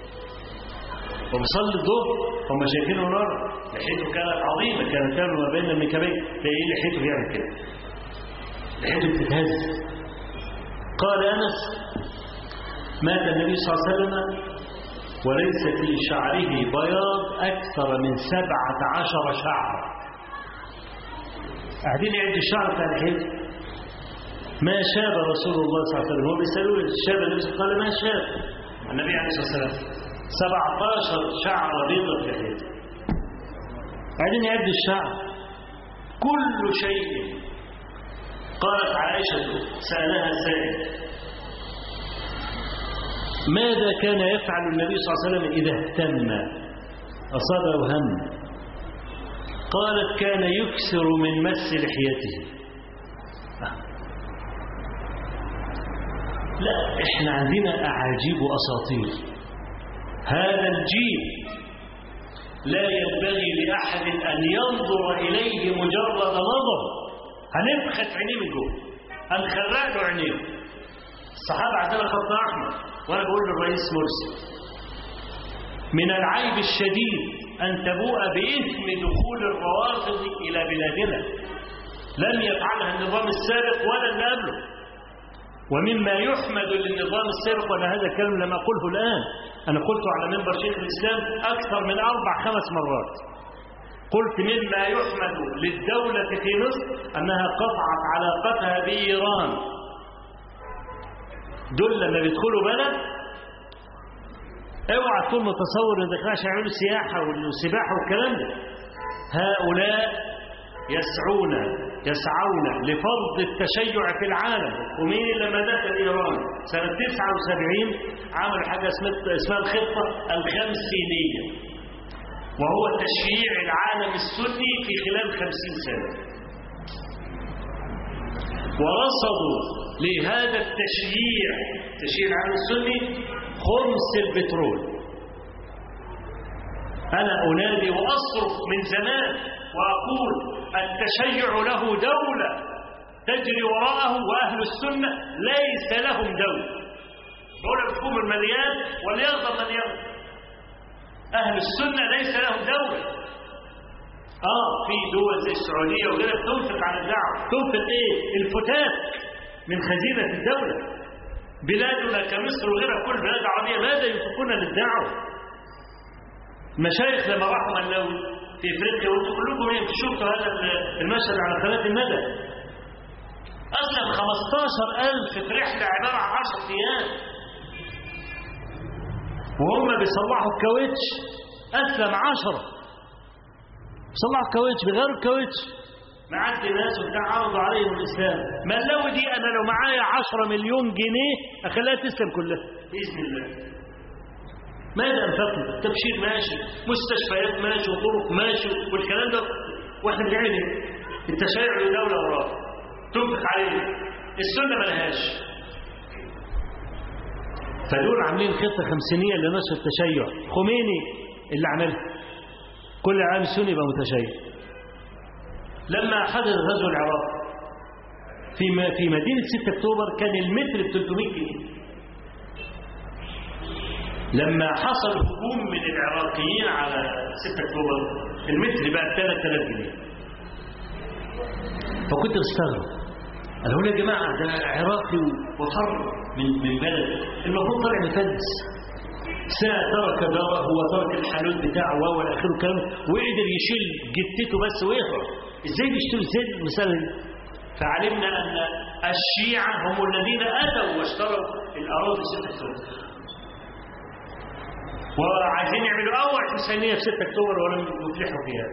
وبيصلي الظهر هم شايفينه نار لحيته كانت عظيمة كانت تعمل ما بين المنكبين تلاقيه لحيته بيعمل كده لحيته بتتهز قال أنس مات النبي صلى الله عليه وسلم وليس في شعره بياض أكثر من سبعة عشر شعر قاعدين يعد الشعر بتاع لحيته ما شاب رسول الله صلى الله عليه وسلم هو بيسألوه الشاب النبي صلى الله عليه وسلم قال ما شاب النبي عليه الصلاة والسلام 17 شعر بيضة في لحيته قاعدين يعد الشعر كل شيء قالت عائشة سألها سائل ماذا كان يفعل النبي صلى الله عليه وسلم إذا اهتم أصابه هم قالت كان يكسر من مس لحيته لا احنا عندنا أعاجيب وأساطير هذا الجيل لا ينبغي لأحد أن ينظر إليه مجرد نظر هنبخت عينيه من جوه هنخرق له عينيه الصحابة عندنا خط أحمر وأنا بقول للرئيس مرسي من العيب الشديد أن تبوء بإثم دخول الروافض إلى بلادنا لم يفعلها النظام السابق ولا اللي قبله ومما يحمد للنظام السابق وأنا هذا الكلام لم أقوله الآن أنا قلت على منبر شيخ الإسلام أكثر من أربع خمس مرات قلت مما يحمد للدولة في مصر أنها قطعت علاقتها بإيران دول لما بيدخلوا بلد اوعى تكون متصور ان داخلين عشان يعملوا سياحه والسباحه والكلام ده هؤلاء يسعون يسعون لفرض التشيع في العالم ومين لما دخل ايران سنه 79 عملوا حاجه اسمها اسمها الخطه الخمسينيه وهو تشييع العالم السني في خلال خمسين سنه ورصدوا لهذا التشييع تشييع العالم السني خمس البترول أنا أنادي وأصرخ من زمان وأقول التشيع له دولة تجري وراءه وأهل السنة ليس لهم دولة دولة بتكون المليان وليرضى من يرضى أهل السنة ليس لهم دولة آه في دول زي السعودية وغيرها تنفق على الدعوة تنفق إيه؟ الفتات من خزينة الدولة بلادنا كمصر وغيرها كل بلاد عربية ماذا ينفقون للدعوة المشايخ لما راحوا ملاوي في افريقيا وانتم كلكم يمكن شفتوا هذا المشهد على قناه الندى اسلم 15000 في رحله عباره عن 10 ايام وهم بيصلحوا الكاوتش اسلم 10 بيصلحوا الكاوتش بيغيروا الكاوتش معدي ناس وبتاع عرضوا عليهم الاسلام ملاوي دي انا لو معايا 10 مليون جنيه اخليها تسلم كلها باذن الله ماذا انفقنا التبشير ماشي مستشفيات ماشي وطرق ماشي والكلام ده واحنا بنعمل ايه التشيع لدوله وراه تنفق عليه السنه ملهاش فدول عاملين خطه خمسينيه لنشر التشيع خميني اللي عملها كل عام سني يبقى متشيع لما حدث غزو العراق في في مدينه 6 اكتوبر كان المتر ب 300 جنيه لما حصل هجوم من العراقيين على 6 اكتوبر المتر بقى 3000 جنيه فكنت مستغرب قالوا لي يا جماعه ده عراقي وفر من من بلد المفروض طالع مفلس ساعة ترك داره وترك الحانوت بتاعه والى اخره كلام وقدر يشيل جتته بس ويهرب ازاي بيشتروا ازاي المساله دي فعلمنا ان الشيعه هم الذين اتوا واشتروا الاراضي 6 اكتوبر وعايزين يعملوا اول حسينيه في 6 اكتوبر ولم يفلحوا فيها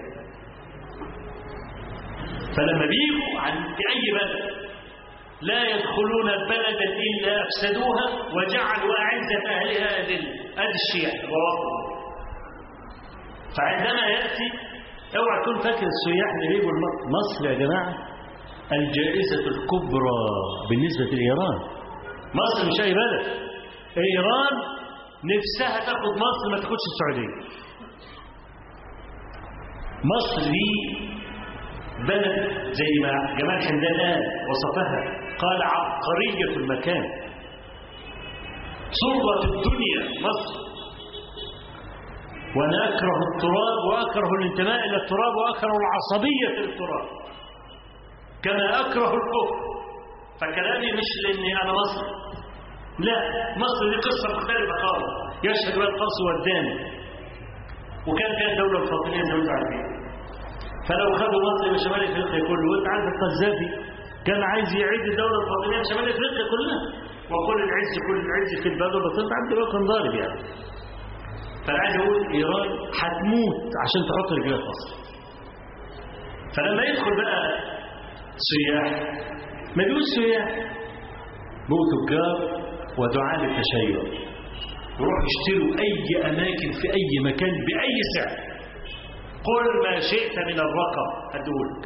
فلما بيجوا عن في اي بلد لا يدخلون بلدا الا افسدوها وجعلوا اعزه اهلها اذل ادي الشيعه الروافض فعندما ياتي اوعى تكون فاكر السياح اللي بيجوا مصر يا جماعه الجائزه الكبرى بالنسبه لايران مصر مش اي بلد ايران نفسها تاخد مصر ما تاخدش السعوديه مصر دي بلد زي ما جمال حمدان قال وصفها قال عبقرية المكان صورة الدنيا مصر وأنا أكره التراب وأكره الانتماء إلى التراب وأكره العصبية للتراب كما أكره الكفر فكلامي مش لأني أنا مصري لا مصر دي قصة مختلفة خالص يشهد بها القص والداني وكان فيها الدولة الفاطمية زي ما انتم عارفين فلو خدوا مصر بشمال افريقيا كله وانت عارف القذافي كان عايز يعيد الدولة الفاطمية بشمال افريقيا كلها وكل العز كل العز في البلد والبطيط عبد الله كان ضارب يعني فانا عايز اقول ايران هتموت عشان تحط رجلها في مصر فلما يدخل بقى سياح ما بيقول سياح بقوا تجار ودعاء للتشيع يروحوا يشتروا أي أماكن في أي مكان بأي سعر قل ما شئت من الرقم أدولك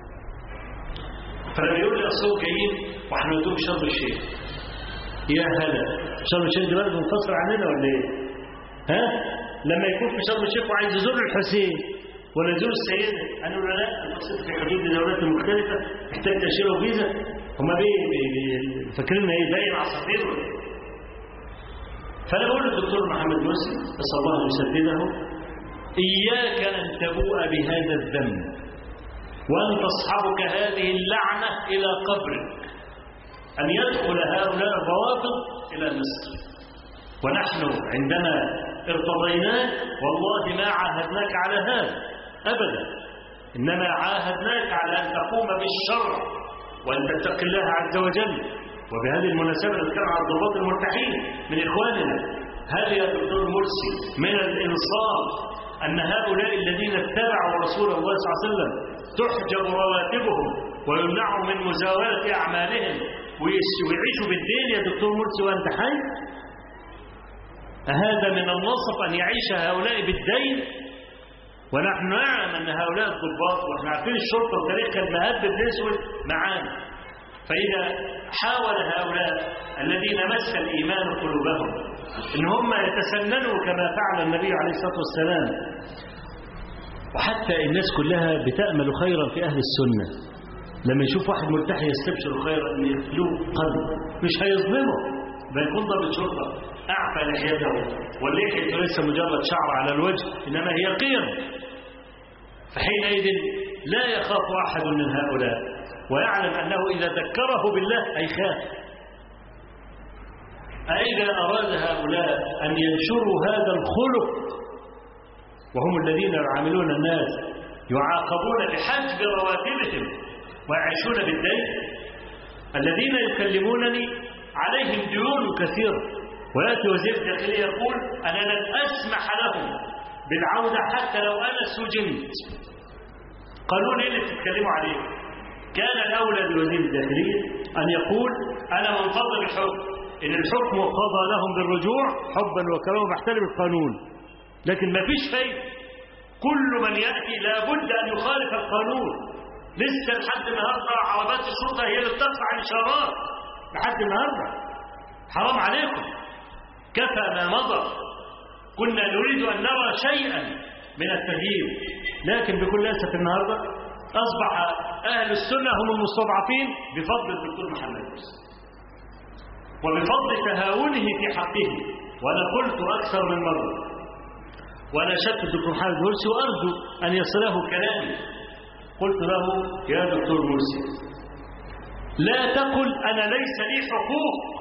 فلما يقول لي أصل جايين واحنا ندوم شرم الشيخ يا هلا شرم الشيخ دي بلد منفصل عننا ولا ايه؟ ها؟ لما يكون في شرم الشيخ وعايز يزور الحسين ولا يزور السيدة أنا له لا المقصود في حدود الدولات المختلفة محتاج تأشيرة وفيزا هما بيه بي بي فاكرين ايه باين عصافير ولا ايه؟ فأنا بقول للدكتور محمد مرسي نسأل الله أن يسدده إياك أن تبوء بهذا الذنب وأن تصحبك هذه اللعنة إلى قبرك أن يدخل هؤلاء الروافض إلى مصر ونحن عندما ارتضيناك والله ما عاهدناك على هذا أبدا إنما عاهدناك على أن تقوم بالشرع وأن تتقي الله عز وجل وبهذه المناسبة نذكر على الضباط المرتاحين من إخواننا هل يا دكتور مرسي من الإنصاف أن هؤلاء الذين اتبعوا رسول الله صلى الله عليه وسلم تحجب رواتبهم ويمنعوا من مزاولة أعمالهم ويعيشوا بالدين يا دكتور مرسي وأنت حي أهذا من النصف أن يعيش هؤلاء بالدين ونحن نعلم أن هؤلاء الضباط وإحنا عارفين الشرطة وتاريخها المهب الأسود معانا فإذا حاول هؤلاء الذين مس الإيمان قلوبهم إن هم يتسننوا كما فعل النبي عليه الصلاة والسلام وحتى الناس كلها بتأمل خيرا في أهل السنة لما يشوف واحد مرتاح يستبشر خيرا ان له قلب مش هيظلمه بيكون ضابط شرطه اعفى لحيته واللحيه ليس مجرد شعر على الوجه انما هي قيم فحينئذ لا يخاف احد من هؤلاء ويعلم انه اذا ذكره بالله هيخاف أإذا أراد هؤلاء أن ينشروا هذا الخلق وهم الذين يعاملون الناس يعاقبون بحجب رواتبهم ويعيشون بالدين الذين يكلمونني عليهم ديون كثيرة ويأتي وزير الداخلية يقول أنا لن أسمح لهم بالعودة حتى لو أنا سجنت قانون إيه اللي بتتكلموا عليه كان الأولى بوزير الداخلية أن يقول أنا منفضل الحكم إن الحكم قضى لهم بالرجوع حبا وكرامة محترم القانون لكن ما فيش فايدة كل من يأتي لابد أن يخالف القانون لسه لحد النهارده عربات الشرطه هي اللي بترفع الاشارات لحد النهارده حرام عليكم كفى ما مضى كنا نريد ان نرى شيئا من التغيير لكن بكل اسف النهارده اصبح اهل السنه هم المستضعفين بفضل الدكتور محمد يوسف وبفضل تهاونه في حقه وانا قلت اكثر من مره وانا شدت الدكتور محمد مرسي وارجو ان يصله كلامي قلت له يا دكتور مرسي لا تقل أنا ليس لي حقوق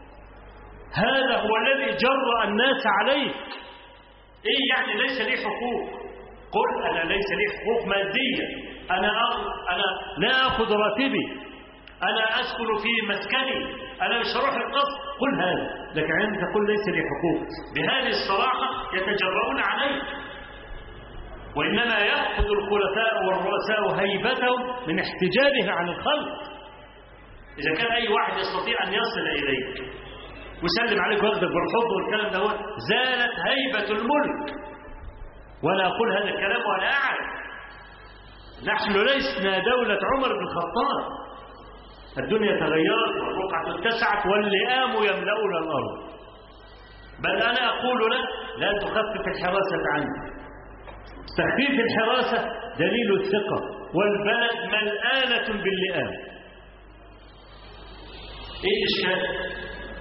هذا هو الذي جرأ الناس عليك إيه يعني ليس لي حقوق قل أنا ليس لي حقوق مادية أنا أنا لا أخذ راتبي أنا أسكن في مسكني أنا مش هروح القصر قل هذا لكن عندما تقول ليس لي حقوق بهذه الصراحة يتجرؤون عليك وإنما يأخذ الخلفاء والرؤساء هيبتهم من احتجابه عن الخلق إذا كان أي واحد يستطيع أن يصل إليك ويسلم عليك وياخدك بالحب والكلام ده زالت هيبة الملك ولا أقول هذا الكلام وأنا أعرف نحن لسنا دولة عمر بن الخطاب الدنيا تغيرت والرقعة اتسعت واللئام يملؤون الأرض بل أنا أقول لك لا تخفف الحراسة عنك تخفيف الحراسة دليل الثقة والبلد ملآلة باللئام ايه الاشكال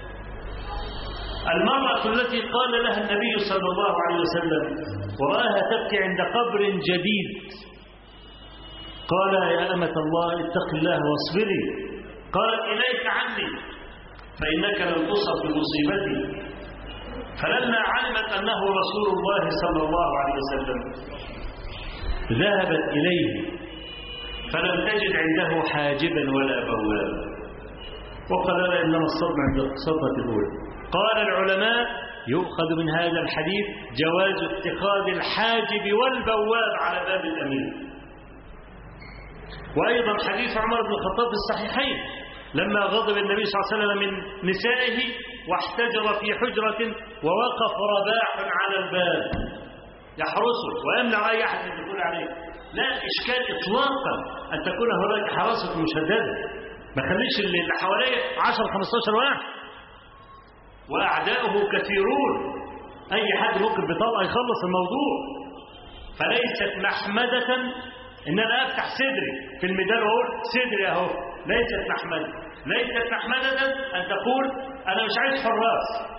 المرأة التي قال لها النبي صلى الله عليه وسلم ورآها تبكي عند قبر جديد قال يا أمة الله اتق الله واصبري قالت إليك عني فإنك لم تصب بمصيبتي فلما علمت أنه رسول الله صلى الله عليه وسلم ذهبت إليه فلم تجد عنده حاجبا ولا بوابا وقال لا إنما الصدمة عند الصدمة الأولى قال العلماء يؤخذ من هذا الحديث جواز اتخاذ الحاجب والبواب على باب الأمير وأيضا حديث عمر بن الخطاب في الصحيحين لما غضب النبي صلى الله عليه وسلم من نسائه واحتجر في حجرة ووقف رباح على الباب يحرسه ويمنع أي أحد أن يدخل عليه لا إشكال إطلاقا أن تكون هناك حراسة مشددة ما خليش اللي حواليه 10 15 واحد وأعداؤه كثيرون أي حد ممكن بطلقة يخلص الموضوع فليست محمدة إن أنا أفتح صدري في الميدان وأقول صدري أهو ليست محمدة ليست محمدة أن تقول أنا مش عايز حراس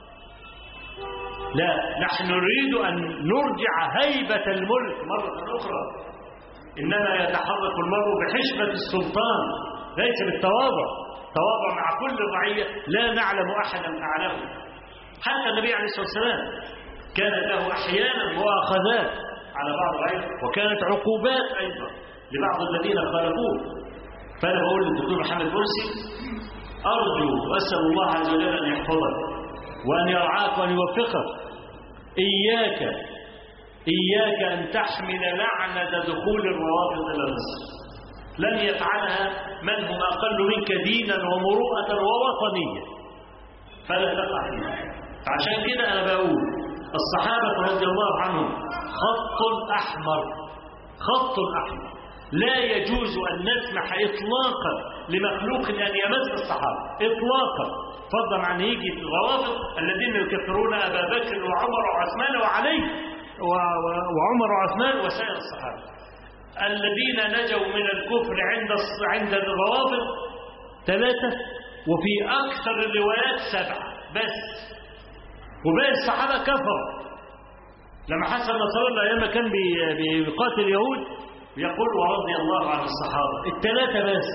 لا نحن نريد أن نرجع هيبة الملك مرة أخرى إنما يتحرك المرء بحشمة السلطان ليس بالتواضع تواضع مع كل رعية لا نعلم أحدا أعلمه حتى النبي عليه الصلاة والسلام كانت له أحيانا مؤاخذات على بعض الرعية وكانت عقوبات أيضا لبعض الذين خالفوه فأنا بقول للدكتور محمد مرسي أرجو وأسأل الله عز وجل أن يحفظك وأن يرعاك وأن يوفقك إياك إياك أن تحمل لعنة دخول الروابط إلى مصر لن يفعلها من هم أقل منك دينا ومروءة ووطنية فلا تقع فيها عشان كده أنا بقول الصحابة رضي الله عنهم خط أحمر خط أحمر لا يجوز أن نسمح إطلاقا لمخلوق أن يمس الصحابة إطلاقا فضلا عن يجي الروافض الذين يكفرون أبا بكر وعمر وعثمان وعلي وعمر وعثمان وسائر الصحابة الذين نجوا من الكفر عند عند الروافض ثلاثة وفي أكثر الروايات سبعة بس وباقي الصحابة كفروا لما حسن نصر الله أيام كان بيقاتل اليهود يقول ورضي الله عن الصحابة الثلاثة بس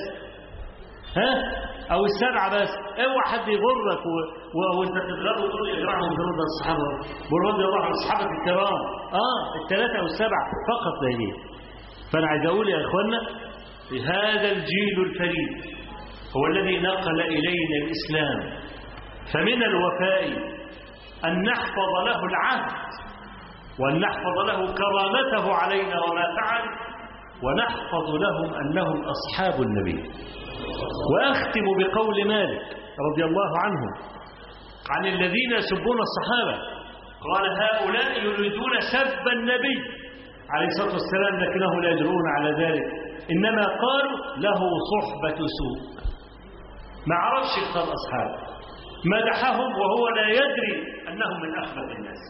ها أو السبعة بس اوعى حد يغرك وانت تضربه وتقول اجرعهم برضا الصحابة ورضي الله عن الصحابة الكرام اه الثلاثة أو السبعة فقط لا فأنا عايز أقول يا إخوانا هذا الجيل الفريد هو الذي نقل إلينا الإسلام فمن الوفاء أن نحفظ له العهد وأن نحفظ له كرامته علينا وما فعل ونحفظ لهم أنهم أصحاب النبي وأختم بقول مالك رضي الله عنه عن الذين يسبون الصحابة قال هؤلاء يريدون سب النبي عليه الصلاة والسلام لكنه لا يجرؤون على ذلك إنما قالوا له صحبة سوء ما عرفش يختار أصحابه مدحهم وهو لا يدري أنهم من أخبث الناس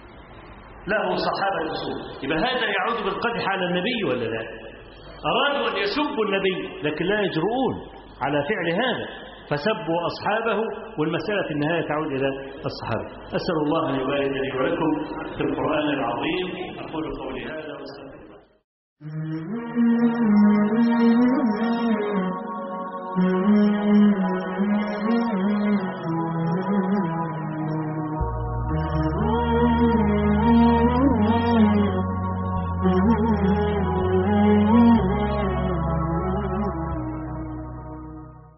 له صحابة سوء يبقى هذا يعود بالقدح على النبي ولا لا أرادوا أن يسبوا النبي لكن لا يجرؤون على فعل هذا فسبوا أصحابه والمسألة في النهاية تعود إلى الصحابة أسأل الله أن يبارك لي ولكم في القرآن العظيم أقول قولي هذا واستغفر الله